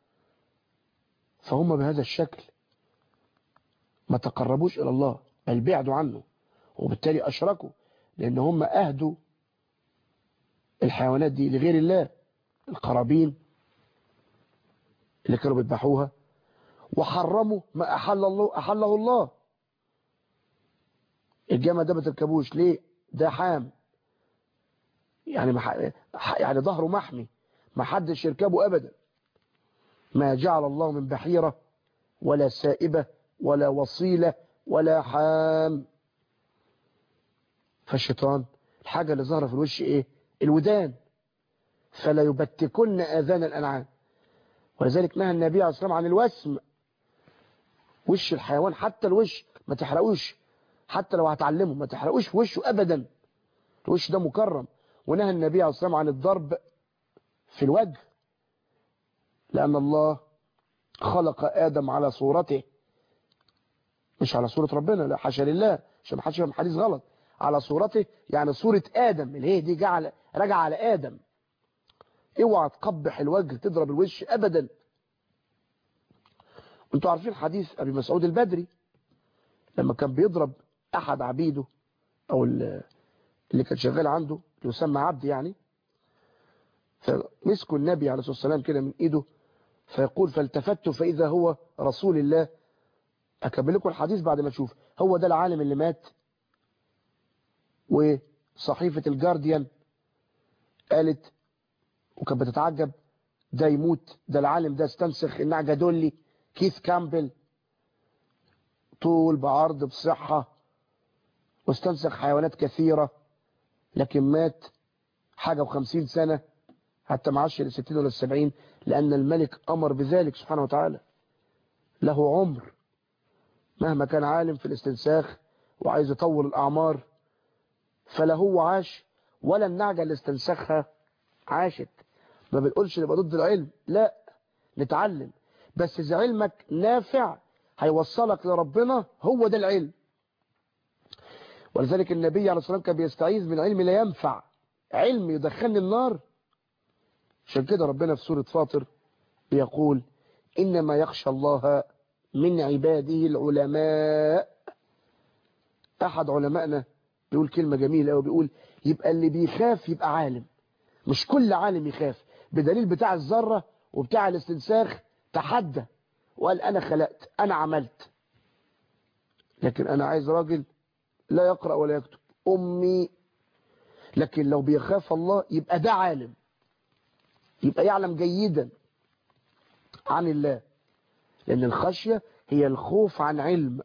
فهم بهذا الشكل ما تقربوش الى الله بل بعدوا عنه وبالتالي اشركوا لان هم اهدوا الحيوانات دي لغير الله القرابين اللي كانوا بيذبحوها وحرموا ما احل الله احله الله الجامع ده ما تركبوش ليه ده حام يعني مح... يعني ظهره محمي ما حدش يركبه ابدا ما جعل الله من بحيرة ولا سائبة ولا وصيلة ولا حام فالشيطان الحاجة اللي ظهر في الوش ايه الودان فلا يبتكن اذان الانعام ولذلك نهى النبي عليه الصلاة والسلام عن الوسم وش الحيوان حتى الوش ما تحرقوش حتى لو هتعلمه ما تحرقوش في وشه ابدا الوش ده مكرم ونهى النبي عليه الصلاة والسلام عن الضرب في الوجه لأن الله خلق آدم على صورته مش على صورة ربنا لا حاشا لله عشان ما حدش يفهم حديث غلط على صورته يعني صورة آدم اللي هي دي جعل راجعه على آدم اوعى تقبح الوجه تضرب الوش أبدا انتوا عارفين حديث أبي مسعود البدري لما كان بيضرب أحد عبيده أو اللي كان شغال عنده يسمى عبد يعني فمسكوا النبي عليه الصلاة والسلام كده من إيده فيقول فالتفت فإذا هو رسول الله أكمل لكم الحديث بعد ما تشوف هو ده العالم اللي مات وصحيفة الجارديان قالت وكانت بتتعجب ده يموت ده العالم ده استنسخ النعجة دولي كيث كامبل طول بعرض بصحة واستنسخ حيوانات كثيرة لكن مات حاجة وخمسين سنة حتى ما عاش الستين ولا السبعين لأن الملك أمر بذلك سبحانه وتعالى له عمر مهما كان عالم في الاستنساخ وعايز يطول الأعمار فلا هو عاش ولا النعجة اللي استنسخها عاشت ما بنقولش نبقى ضد العلم لا نتعلم بس إذا علمك نافع هيوصلك لربنا هو ده العلم ولذلك النبي عليه الصلاة والسلام كان بيستعيذ من علم لا ينفع علم يدخلني النار عشان كده ربنا في سورة فاطر بيقول إنما يخشى الله من عباده العلماء أحد علمائنا بيقول كلمة جميلة وبيقول يبقى اللي بيخاف يبقى عالم مش كل عالم يخاف بدليل بتاع الذرة وبتاع الاستنساخ تحدى وقال انا خلقت انا عملت لكن انا عايز راجل لا يقرأ ولا يكتب امي لكن لو بيخاف الله يبقى ده عالم يبقى يعلم جيدا عن الله لان الخشية هي الخوف عن علم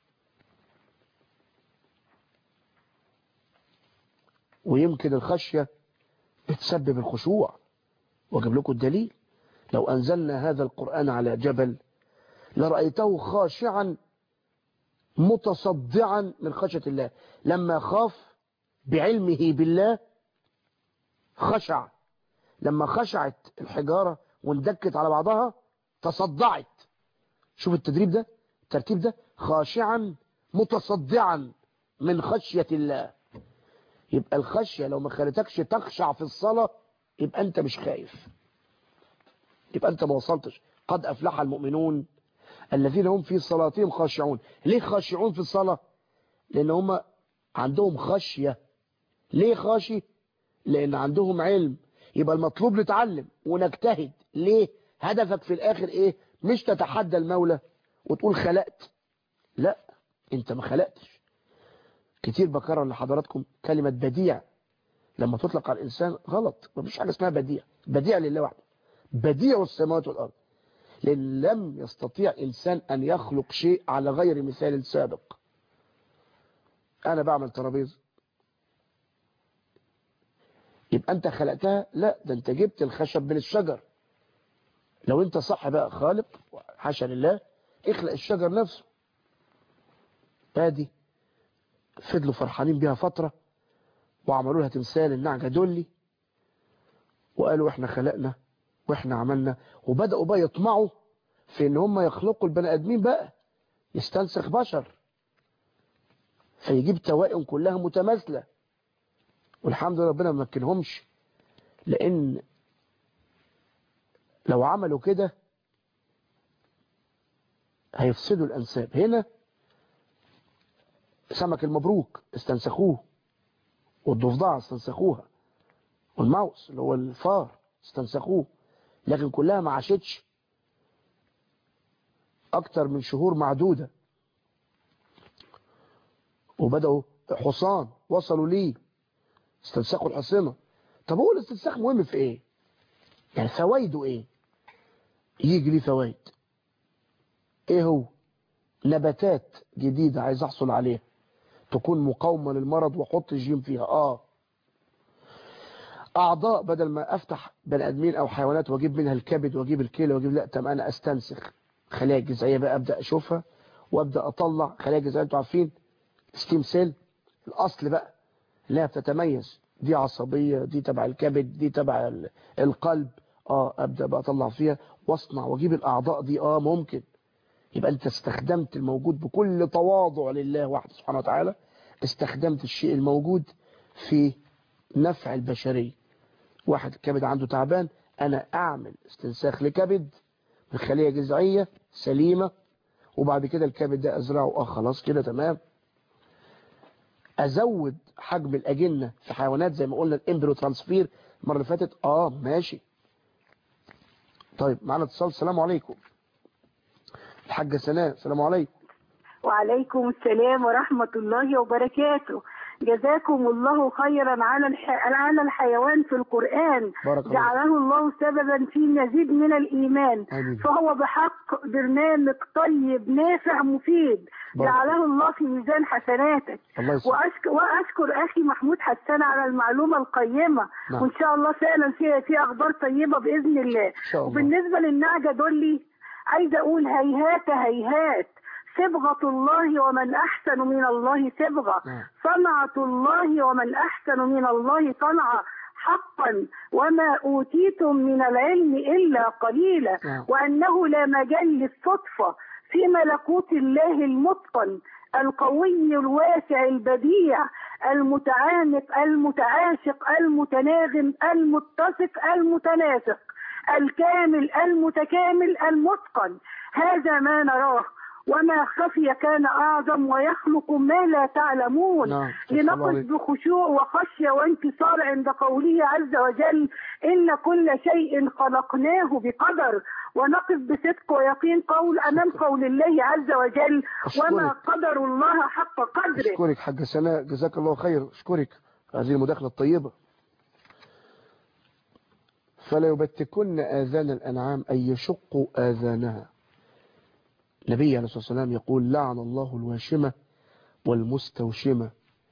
ويمكن الخشية بتسبب الخشوع واجيب لكم الدليل لو أنزلنا هذا القرآن على جبل لرأيته خاشعا متصدعا من خشية الله لما خاف بعلمه بالله خشع لما خشعت الحجارة واندكت على بعضها تصدعت شوف التدريب ده الترتيب ده خاشعا متصدعا من خشية الله يبقى الخشية لو ما خلتكش تخشع في الصلاة يبقى انت مش خايف يبقى انت ما وصلتش قد افلح المؤمنون الذين هم في صلاتهم خاشعون ليه خاشعون في الصلاة لان هم عندهم خشية ليه خاشي لان عندهم علم يبقى المطلوب نتعلم ونجتهد ليه هدفك في الاخر ايه مش تتحدى المولى وتقول خلقت لا انت ما خلقتش كتير بكرر لحضراتكم كلمة بديع لما تطلق على الإنسان غلط مفيش حاجة اسمها بديع بديع لله وحده بديع السماوات والأرض لأن لم يستطيع إنسان أن يخلق شيء على غير مثال سابق أنا بعمل ترابيزه يبقى أنت خلقتها لا ده أنت جبت الخشب من الشجر لو أنت صح بقى خالق حاشا لله اخلق الشجر نفسه ادي فضلوا فرحانين بيها فترة وعملوا لها تمثال النعجة دولي وقالوا احنا خلقنا واحنا عملنا وبدأوا بقى يطمعوا في ان هم يخلقوا البني ادمين بقى يستنسخ بشر فيجيب توائم كلها متماثلة والحمد لله ربنا ما مكنهمش لان لو عملوا كده هيفسدوا الانساب هنا سمك المبروك استنسخوه والضفدعة استنسخوها والماوس اللي هو الفار استنسخوه لكن كلها ما عاشتش اكتر من شهور معدودة وبدأوا حصان وصلوا ليه استنسخوا الحصينة طب هو الاستنساخ مهم في ايه يعني فوائده ايه يجي ليه فوائد ايه هو نباتات جديدة عايز احصل عليها تكون مقاومة للمرض واحط الجيم فيها اه اعضاء بدل ما افتح بني ادمين او حيوانات واجيب منها الكبد واجيب الكلى واجيب لا طب انا استنسخ خلايا جذعيه بقى ابدا اشوفها وابدا اطلع خلايا جذعيه انتوا عارفين ستيم سيل الاصل بقى لا بتتميز دي عصبيه دي تبع الكبد دي تبع القلب اه ابدا بقى اطلع فيها واصنع واجيب الاعضاء دي اه ممكن يبقى انت استخدمت الموجود بكل تواضع لله وحده سبحانه وتعالى استخدمت الشيء الموجود في نفع البشرية واحد الكبد عنده تعبان انا اعمل استنساخ لكبد بخلية جذعية سليمة وبعد كده الكبد ده ازرعه اه خلاص كده تمام ازود حجم الاجنة في حيوانات زي ما قلنا الامبريو ترانسفير المره اللي فاتت اه ماشي طيب معنا اتصال السلام عليكم الحاجة سناء السلام عليكم وعليكم السلام ورحمة الله وبركاته جزاكم الله خيرا على الح... على الحيوان في القرآن بارك الله جعله الله سببا في مزيد من الإيمان آمين. فهو بحق برنامج طيب نافع مفيد بارك. جعله الله في ميزان حسناتك الله يسلمك وأشكر, وأشكر أخي محمود حسان على المعلومة القيمة نعم. وإن شاء الله فعلا فيها في أخبار طيبة بإذن الله شاء الله. وبالنسبة للنعجة دولي عايزة أقول هيهات هيهات صبغة الله ومن أحسن من الله صبغة نعم. صنعة الله ومن أحسن من الله صنعة حقا وما أوتيتم من العلم إلا قليلا نعم. وأنه لا مجال للصدفة في ملكوت الله المتقن القوي الواسع البديع المتعانق المتعاشق المتناغم المتسق المتناسق الكامل المتكامل المتقن هذا ما نراه وما خفي كان أعظم ويخلق ما لا تعلمون نعم، شكرا الله لنقف عليك. بخشوع وخشية وانتصار عند قوله عز وجل إن كل شيء خلقناه بقدر ونقف بصدق ويقين قول أمام قول الله عز وجل وما أشكرك. قدر الله حق قدره أشكرك حاجة سناء جزاك الله خير أشكرك هذه المداخلة الطيبة فلا يبتكن آذان الأنعام أي يشقوا آذانها النبي عليه الصلاة والسلام يقول لعن الله الواشمة والمستوشمة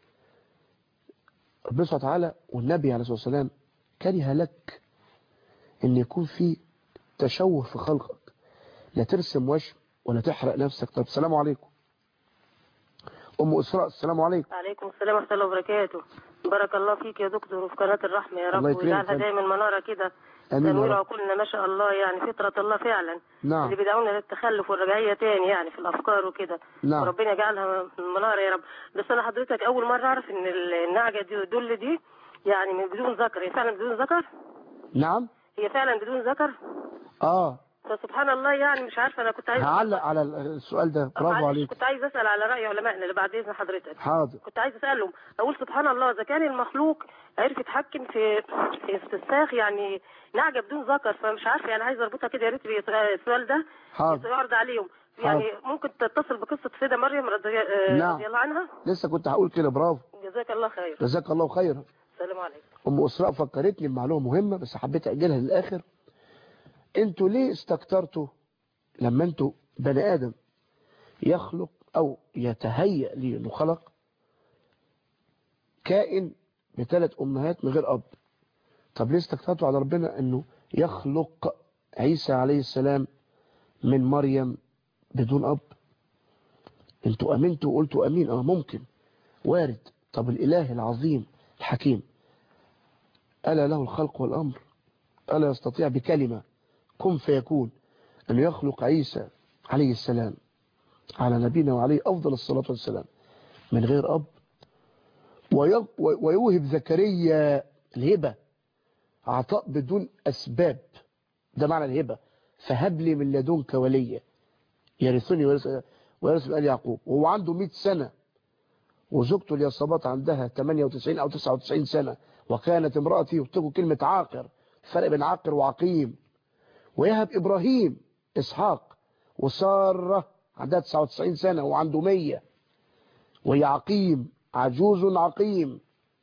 ربنا سبحانه وتعالى والنبي عليه الصلاة والسلام كره لك أن يكون في تشوه في خلقك لا ترسم وشم ولا تحرق نفسك طب السلام عليكم أم أسراء السلام عليكم عليكم السلام ورحمة الله وبركاته بارك الله فيك يا دكتور وفي قناة الرحمة يا رب الله يكرمك ويجعلها يا دايما منارة كده آمين يا تنوير رب. عقولنا ما شاء الله يعني فطرة الله فعلا نعم اللي بيدعونا للتخلف والرجعية تاني يعني في الأفكار وكده نعم. وربنا يجعلها منارة يا رب بس أنا حضرتك أول مرة أعرف إن النعجة دي دول دي يعني من بدون ذكر هي فعلا بدون ذكر نعم هي فعلا بدون ذكر اه فسبحان الله يعني مش عارفة أنا كنت عايزة هعلق على السؤال ده برافو معلش، عليك كنت عايزة أسأل على رأي علمائنا اللي بعد إذن حضرتك حاضر كنت عايز اسالهم اقول سبحان الله اذا كان المخلوق عرف يتحكم في في استنساخ يعني نعجه بدون ذكر فمش عارفه يعني عايز اربطها كده يا ريت السؤال ده حاضر يعرض عليهم يعني ممكن تتصل بقصه سيده مريم رضي آه، نعم. رضي الله عنها لسه كنت هقول كده برافو جزاك الله خير جزاك الله خيرا السلام عليكم ام اسراء فكرتني بمعلومه مهمه بس حبيت اجلها للاخر انتوا ليه استكترتوا لما انتوا بني ادم يخلق او يتهيأ ليه انه خلق كائن بثلاث امهات من غير اب طب ليه استكترتوا على ربنا انه يخلق عيسى عليه السلام من مريم بدون اب انتوا امنتوا وقلتوا امين اه ممكن وارد طب الاله العظيم الحكيم ألا له الخلق والأمر ألا يستطيع بكلمة كن فيكون أن يخلق عيسى عليه السلام على نبينا وعليه أفضل الصلاة والسلام من غير أب وي- ويوهب زكريا الهبة عطاء بدون أسباب ده معنى الهبة فهب لي من لدنك وليا يرثني ويرث ويرث آل يعقوب وهو عنده 100 سنة وزوجته اليصابات عندها 98 أو 99 سنة وكانت امرأتي يكتبوا كلمة عاقر الفرق بين عاقر وعقيم ويهب إبراهيم إسحاق وسارة عندها 99 سنة وعنده 100 وهي عقيم عجوز عقيم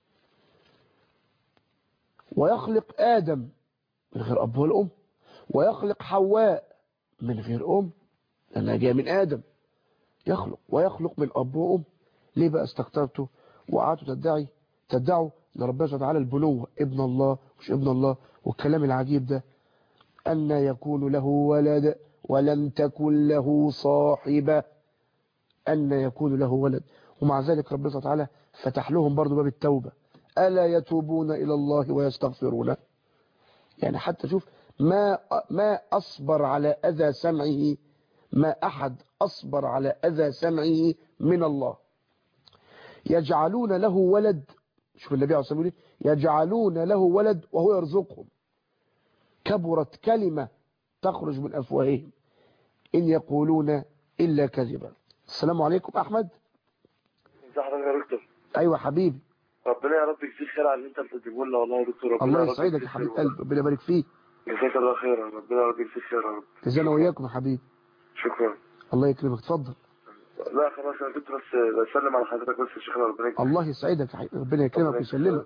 ويخلق آدم من غير أب والأم ويخلق حواء من غير أم لأنها جاية من آدم يخلق ويخلق من أب وأم ليه بقى استكترته وقعدتوا تدعي تدعوا لربنا سبحانه وتعالى البنوة ابن الله مش ابن الله والكلام العجيب ده أن يكون له ولد ولم تكن له صاحبة أن يكون له ولد ومع ذلك ربنا سبحانه وتعالى فتح لهم برضو باب التوبة ألا يتوبون إلى الله ويستغفرونه يعني حتى شوف ما ما أصبر على أذى سمعه ما أحد أصبر على أذى سمعه من الله يجعلون له ولد شوف النبي عليه الصلاة والسلام يجعلون له ولد وهو يرزقهم كبرت كلمة تخرج من أفواههم إن يقولون إلا كذبا السلام عليكم أحمد ازي حضرتك يا دكتور أيوة حبيبي ربنا يا رب يجزيك خير على اللي انت بتقدمه لنا والله يا دكتور ربنا الله يا رب يسعدك يجزيك يا حبيب خير. قلبي ربنا يبارك فيك جزاك الله خيرا ربنا يا رب يجزيك خير يا رب جزانا وإياكم يا حبيبي شكرا الله يكرمك اتفضل لا خلاص يا دكتور بس بسلم على حضرتك بس يا شيخنا ربنا يكرمك الله يسعدك يا حبيبي ربنا يكرمك ويسلمك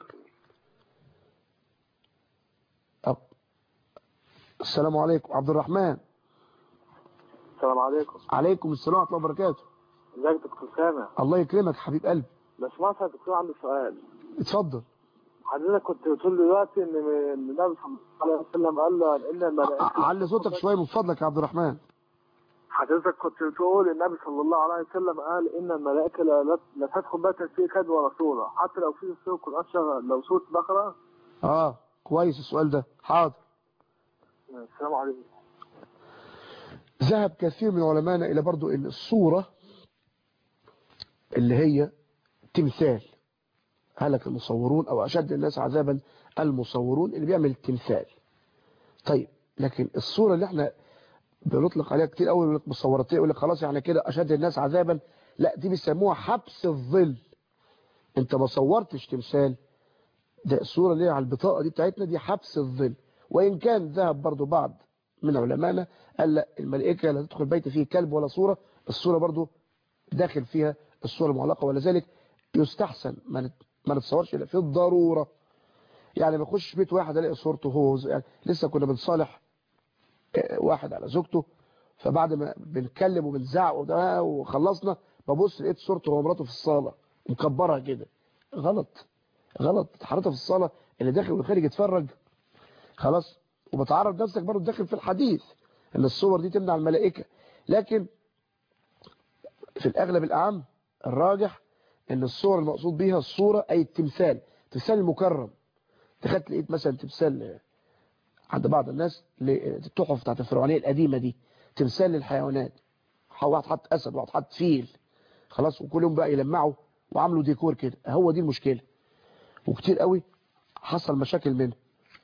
أب. السلام عليكم عبد الرحمن السلام عليكم عليكم السلام ورحمة الله وبركاته ازيك دكتور سامع الله يكرمك حبيب قلبي بس ما يا دكتور عندي سؤال اتفضل حضرتك كنت بتقول دلوقتي ان إن النبي صلى الله عليه وسلم قال له ان الملائكه علي صوتك شوية من فضلك يا عبد الرحمن حضرتك كنت بتقول النبي صلى الله عليه وسلم قال ان الملائكه لا, لا- لا تدخل بيتا فيه كدوه رسوله حتى لو في سوره القران شغال لو سوره بقره اه كويس السؤال ده حاضر السلام عليكم ذهب كثير من علمائنا إلى برضو إن الصورة اللي هي تمثال هلك المصورون أو أشد الناس عذابا المصورون اللي بيعمل تمثال طيب لكن الصورة اللي احنا بنطلق عليها كتير قوي يقول لك مصورتين يقول لك خلاص يعني كده اشد الناس عذابا لا دي بيسموها حبس الظل انت ما صورتش تمثال ده الصورة اللي هي على البطاقة دي بتاعتنا دي حبس الظل وإن كان ذهب برضو بعض من علمائنا قال لا الملائكة لا تدخل بيت فيه كلب ولا صورة الصورة برضو داخل فيها الصورة المعلقة ولذلك يستحسن ما نت- ما نتصورش إلا في الضرورة يعني ما اخش بيت واحد الاقي صورته هو وز- يعني لسه كنا بنصالح آه، واحد على زوجته فبعد ما بنتكلم وبنزعق وده وخلصنا ببص لقيت صورته هو ومراته في الصالة مكبرها كده غلط غلط حضرتك في الصالة اللي داخل والخارج يتفرج خلاص وبتعرض نفسك برضه داخل في الحديث ان الصور دي تمنع الملائكة لكن في الاغلب الاعم الراجح ان الصور المقصود بيها الصورة اي التمثال تمثال المكرم دخلت لقيت مثلا تمثال عند بعض الناس التحف بتاعت الفرعونية القديمة دي تمثال للحيوانات واحد حط اسد واحد حط فيل خلاص وكلهم بقى يلمعوا وعملوا ديكور كده هو دي المشكلة وكتير قوي حصل مشاكل منه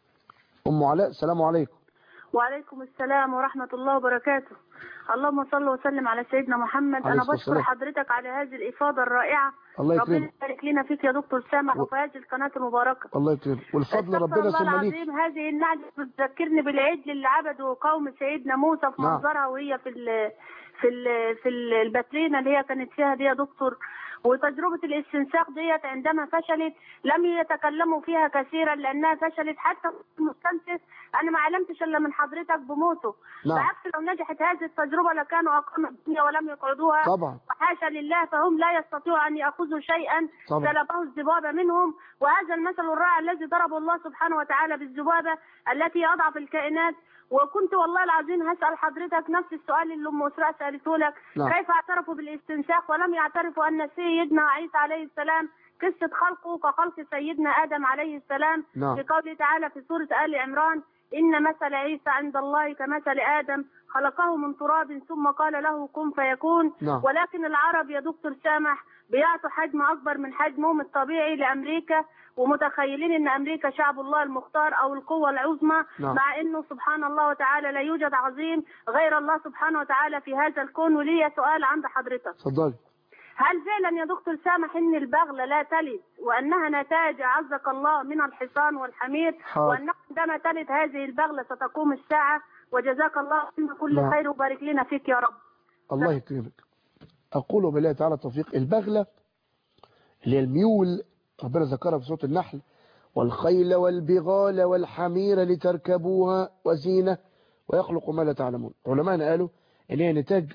ام علاء السلام عليكم وعليكم السلام ورحمة الله وبركاته اللهم صل وسلم على سيدنا محمد عليه أنا الصلاة بشكر والسلام. حضرتك على هذه الإفاضة الرائعة الله ربنا يكرمك يبارك لنا فيك يا دكتور سامح و- وفي هذه القناة المباركة الله يكرمك والفضل استغفر ربنا الله ثم ليك العظيم هذه النعجة بتذكرني بالعجل اللي عبده قوم سيدنا موسى في نعم. منظرها وهي في ال في ال في ال- الباترينا اللي هي كانت فيها دي يا دكتور وتجربة الاستنساخ ديت عندما فشلت لم يتكلموا فيها كثيرا لأنها فشلت حتى المستنسخ أنا ما علمتش إلا من حضرتك بموته نعم. بالعكس لو نجحت هذه التجربة لكانوا أقاموا الدنيا ولم يقعدوها طبعا وحاشا لله فهم لا يستطيعوا أن يأخذوا شيئا طبعا. سلبه الذبابة منهم وهذا المثل الرائع الذي ضربه الله سبحانه وتعالى بالذبابة التي هي أضعف الكائنات وكنت والله العظيم هسأل حضرتك نفس السؤال اللي أم أسراء سألته لك نعم. كيف اعترفوا بالاستنساخ ولم يعترفوا أن سيدنا عيسى عليه السلام قصة خلقه كخلق سيدنا آدم عليه السلام نعم. في قوله تعالى في سورة آل عمران إن مثل عيسى عند الله كمثل آدم خلقه من تراب ثم قال له كن فيكون نعم. ولكن العرب يا دكتور سامح بيعطوا حجم أكبر من حجمهم الطبيعي لأمريكا ومتخيلين ان امريكا شعب الله المختار او القوة العظمى نعم. مع انه سبحان الله وتعالى لا يوجد عظيم غير الله سبحانه وتعالى في هذا الكون ولي سؤال عند حضرتك اتفضلي هل فعلا يا دكتور سامح ان البغلة لا تلد وانها نتاج عزك الله من الحصان والحمير حاضر. وانه عندما تلد هذه البغلة ستقوم الساعة وجزاك الله عنا كل نعم. خير وبارك لنا فيك يا رب الله يكرمك أقول بالله تعالى التوفيق البغلة اللي هي الميول ربنا ذكرها في سورة النحل والخيل والبغال والحمير لتركبوها وزينة ويخلق ما لا تعلمون علماءنا قالوا إن هي نتاج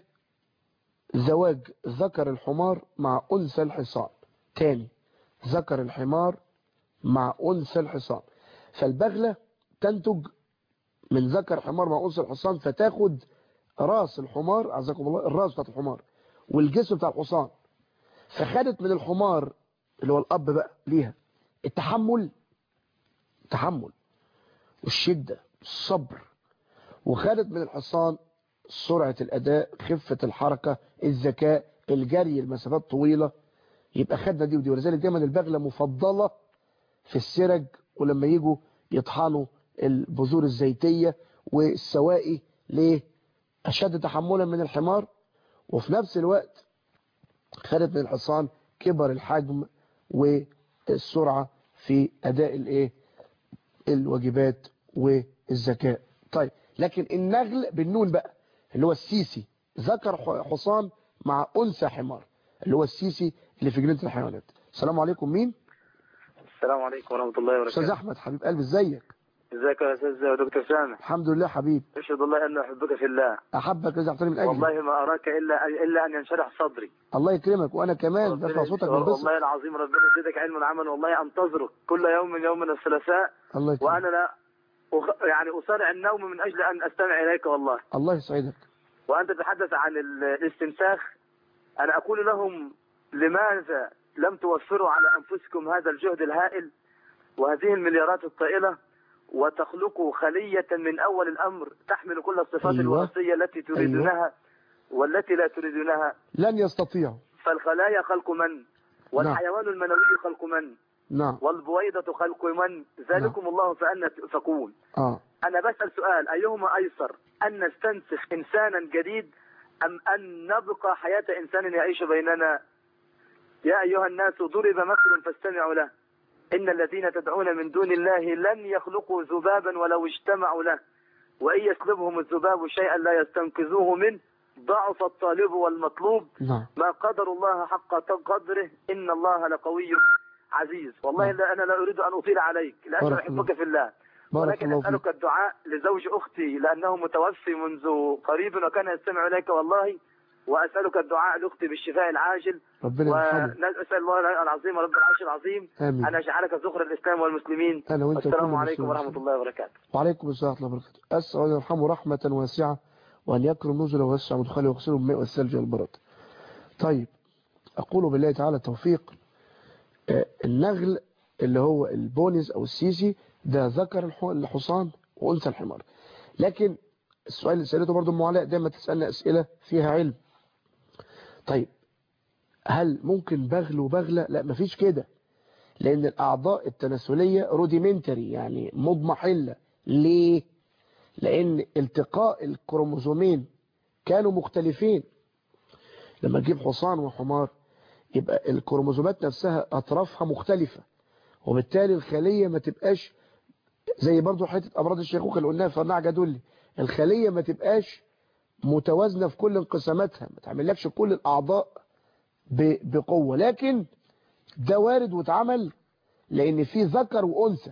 زواج ذكر الحمار مع أنثى الحصان تاني ذكر الحمار مع أنثى الحصان فالبغلة تنتج من ذكر حمار مع أنثى الحصان فتاخد راس الحمار عزكم الله الراس بتاعت الحمار والجسم بتاع الحصان فخدت من الحمار اللي هو الأب بقى ليها التحمل التحمل والشدة الصبر وخدت من الحصان سرعة الأداء خفة الحركة الذكاء الجري المسافات طويلة يبقى خدنا دي ودي ولذلك دايما البغلة مفضلة في السرج ولما يجوا يطحنوا البذور الزيتية والسوائي ليه أشد تحملا من الحمار وفي نفس الوقت خدت من الحصان كبر الحجم والسرعة في أداء الايه الواجبات والذكاء طيب لكن النغل بالنون بقى اللي هو السيسي ذكر ح- حصان مع أنثى حمار اللي هو السيسي اللي في جنينة الحيوانات السلام عليكم مين السلام عليكم ورحمة الله أستاذ وبركاته أحمد حبيب قلبي ازيك ازيك يا استاذ دكتور سامح الحمد لله حبيب اشهد الله اني احبك في الله أحبك إذا احترم من أجلي والله ما اراك الا الا ان ينشرح صدري الله يكرمك وأنا كمان ربنا بسمع صوتك يستر. بنبسط والله العظيم ربنا يزيدك علم العمل والله انتظرك كل يوم من يوم من الثلاثاء الله يكرمك وانا لا أخ... يعني اصارع النوم من اجل ان استمع اليك والله الله يسعدك وانت تتحدث عن ال- الاستنساخ انا اقول لهم لماذا لم توفروا على انفسكم هذا الجهد الهائل وهذه المليارات الطائله وتخلقوا خليه من اول الامر تحمل كل الصفات أيوة. الوراثيه التي تريدونها والتي لا تريدونها لن يستطيعوا فالخلايا خلق من والحيوان المنوي خلق من نعم والبويضة خلق من ذلكم الله فأنا تؤفكون اه أنا بسأل سؤال أيهما أيسر أن نستنسخ إنسانا جديد أم أن نبقى حياة إنسان يعيش بيننا يا أيها الناس ضرب مثل فاستمعوا له إن الذين تدعون من دون الله لن يخلقوا ذبابا ولو اجتمعوا له وإن يسلبهم الذباب شيئا لا يستنقذوه منه ضعف الطالب والمطلوب نعم ما قدر الله حق قدره إن الله لقوي عزيز والله نعم. لا أنا لا أريد أن أطيل عليك لأنه بارك الله. أحبك في الله بارك ولكن الله فيك أسألك الدعاء لزوج أختي لأنه متوفي منذ قريب وكان يستمع إليك والله وأسألك الدعاء لأختي بالشفاء العاجل ربنا يرحمه ونسأل الله العظيم رب العرش العظيم آمين أن يجعلك ذخر الإسلام والمسلمين أنا وأنت السلام وكل عليكم مسلم ورحمة مسلم. الله وبركاته وعليكم السلام ورحمة الله وبركاته أسأل أن يرحمه رحمة واسعة وأن يكرم نزله ويوسع مدخله ويغسله بالماء والثلج والبرد طيب أقول بالله تعالى التوفيق آه، النغل اللي هو البونز أو السيسي ده ذكر الح- الحصان وأنثى الحمار لكن السؤال اللي سألته برضو أم علاء دايما تسألنا أسئلة فيها علم طيب هل ممكن بغل وبغلة لا مفيش كده لأن الأعضاء التناسلية روديمنتري يعني مضمحلة ليه؟ لأن التقاء الكروموزومين كانوا مختلفين لما تجيب حصان وحمار يبقى الكروموزومات نفسها أطرافها مختلفة وبالتالي الخلية ما تبقاش زي برضو حتة أمراض الشيخوخة اللي قلناها في النعجة دولي الخلية ما تبقاش متوازنة في كل انقساماتها ما تعملكش كل الأعضاء ب- بقوة لكن ده وارد واتعمل لأن في ذكر وأنثى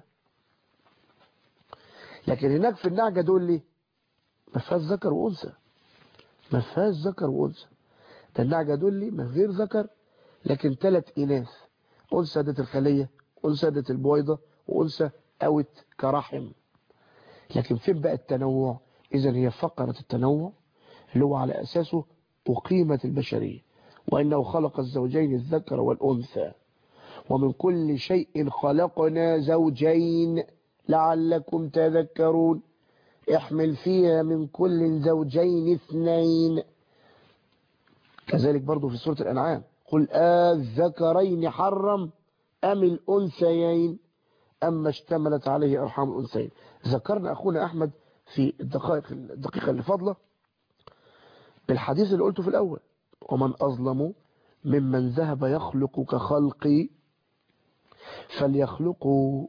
لكن هناك في النعجة دول ليه ما فيهاش ذكر وأنثى ما فيهاش ذكر وأنثى ده النعجة دول ليه من غير ذكر لكن ثلاث إناث أنثى ذات الخلية أنثى ذات البويضة وأنثى أوت كرحم لكن فين بقى التنوع إذا هي فقرة التنوع اللي هو على أساسه أقيمت البشرية وإنه خلق الزوجين الذكر والأنثى ومن كل شيء خلقنا زوجين لعلكم تذكرون احمل فيها من كل زوجين اثنين كذلك برضو في سورة الأنعام قل الذكرين حرم أم الأنثيين أما اشتملت عليه أرحام الأنثيين ذكرنا أخونا أحمد في الدقائق الدقيقة اللي فاضلة بالحديث اللي قلته في الأول ومن أظلم ممن ذهب يخلق كخلقي فليخلقوا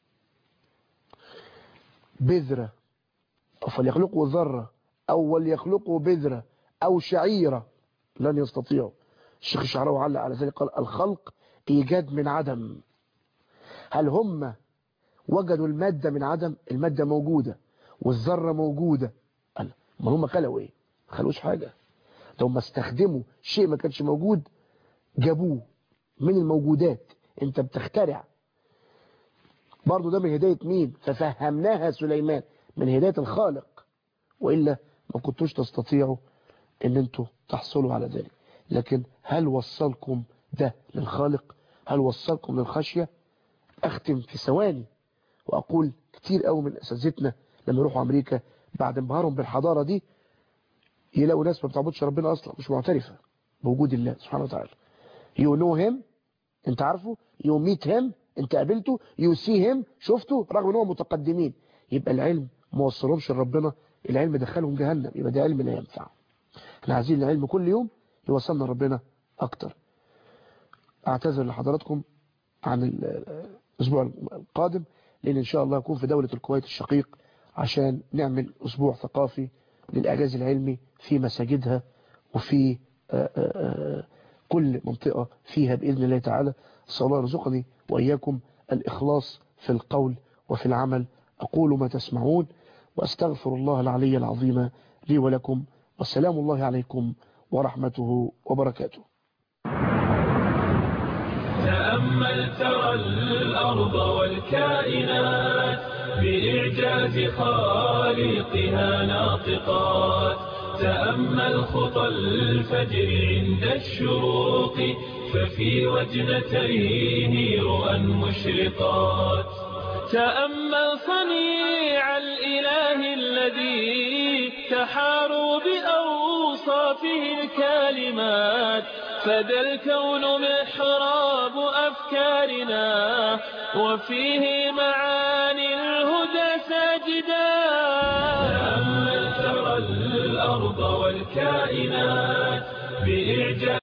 بذرة أو فليخلقوا ذرة أو وليخلقوا بذرة أو شعيرة لن يستطيعوا الشيخ الشعراوي علق على ذلك قال الخلق إيجاد من عدم هل هم وجدوا المادة من عدم المادة موجودة والذرة موجودة قال ما هم خلقوا ايه ما خلقوش حاجة ده هم استخدموا شيء ما كانش موجود جابوه من الموجودات انت بتخترع برضو ده من هداية مين ففهمناها سليمان من هداية الخالق وإلا ما كنتوش تستطيعوا ان انتوا تحصلوا على ذلك لكن هل وصلكم ده للخالق هل وصلكم للخشية اختم في ثواني واقول كتير قوي من اساتذتنا لما يروحوا امريكا بعد انبهارهم بالحضارة دي يلاقوا ناس ما بتعبدش ربنا اصلا مش معترفة بوجود الله سبحانه وتعالى you know him انت عارفه you meet him انت قابلته you see him شفته رغم ان هو متقدمين يبقى العلم ما وصلهمش لربنا العلم دخلهم جهنم يبقى ده علم لا ينفع احنا عايزين العلم كل يوم يوصلنا ربنا اكتر اعتذر لحضراتكم عن الاسبوع القادم لان ان شاء الله اكون في دولة الكويت الشقيق عشان نعمل اسبوع ثقافي للاعجاز العلمي في مساجدها وفي آآ آآ كل منطقة فيها بإذن الله تعالى صلى الله يرزقني وإياكم الإخلاص في القول وفي العمل أقول ما تسمعون وأستغفر الله العلي العظيم لي ولكم والسلام الله عليكم ورحمته وبركاته تأمل ترى الأرض والكائنات بإعجاز خالقها ناطقات تأمل خطى الفجر عند الشروق ففي وجنتيه رؤى مشرقات تأمل صنيع الإله الذي تحاروا بأوصافه الكالمات فذا الكون محراب أفكارنا وفيه معاني الهدى ساجدا تأمل ترى الأرض والكائنات بإعجاز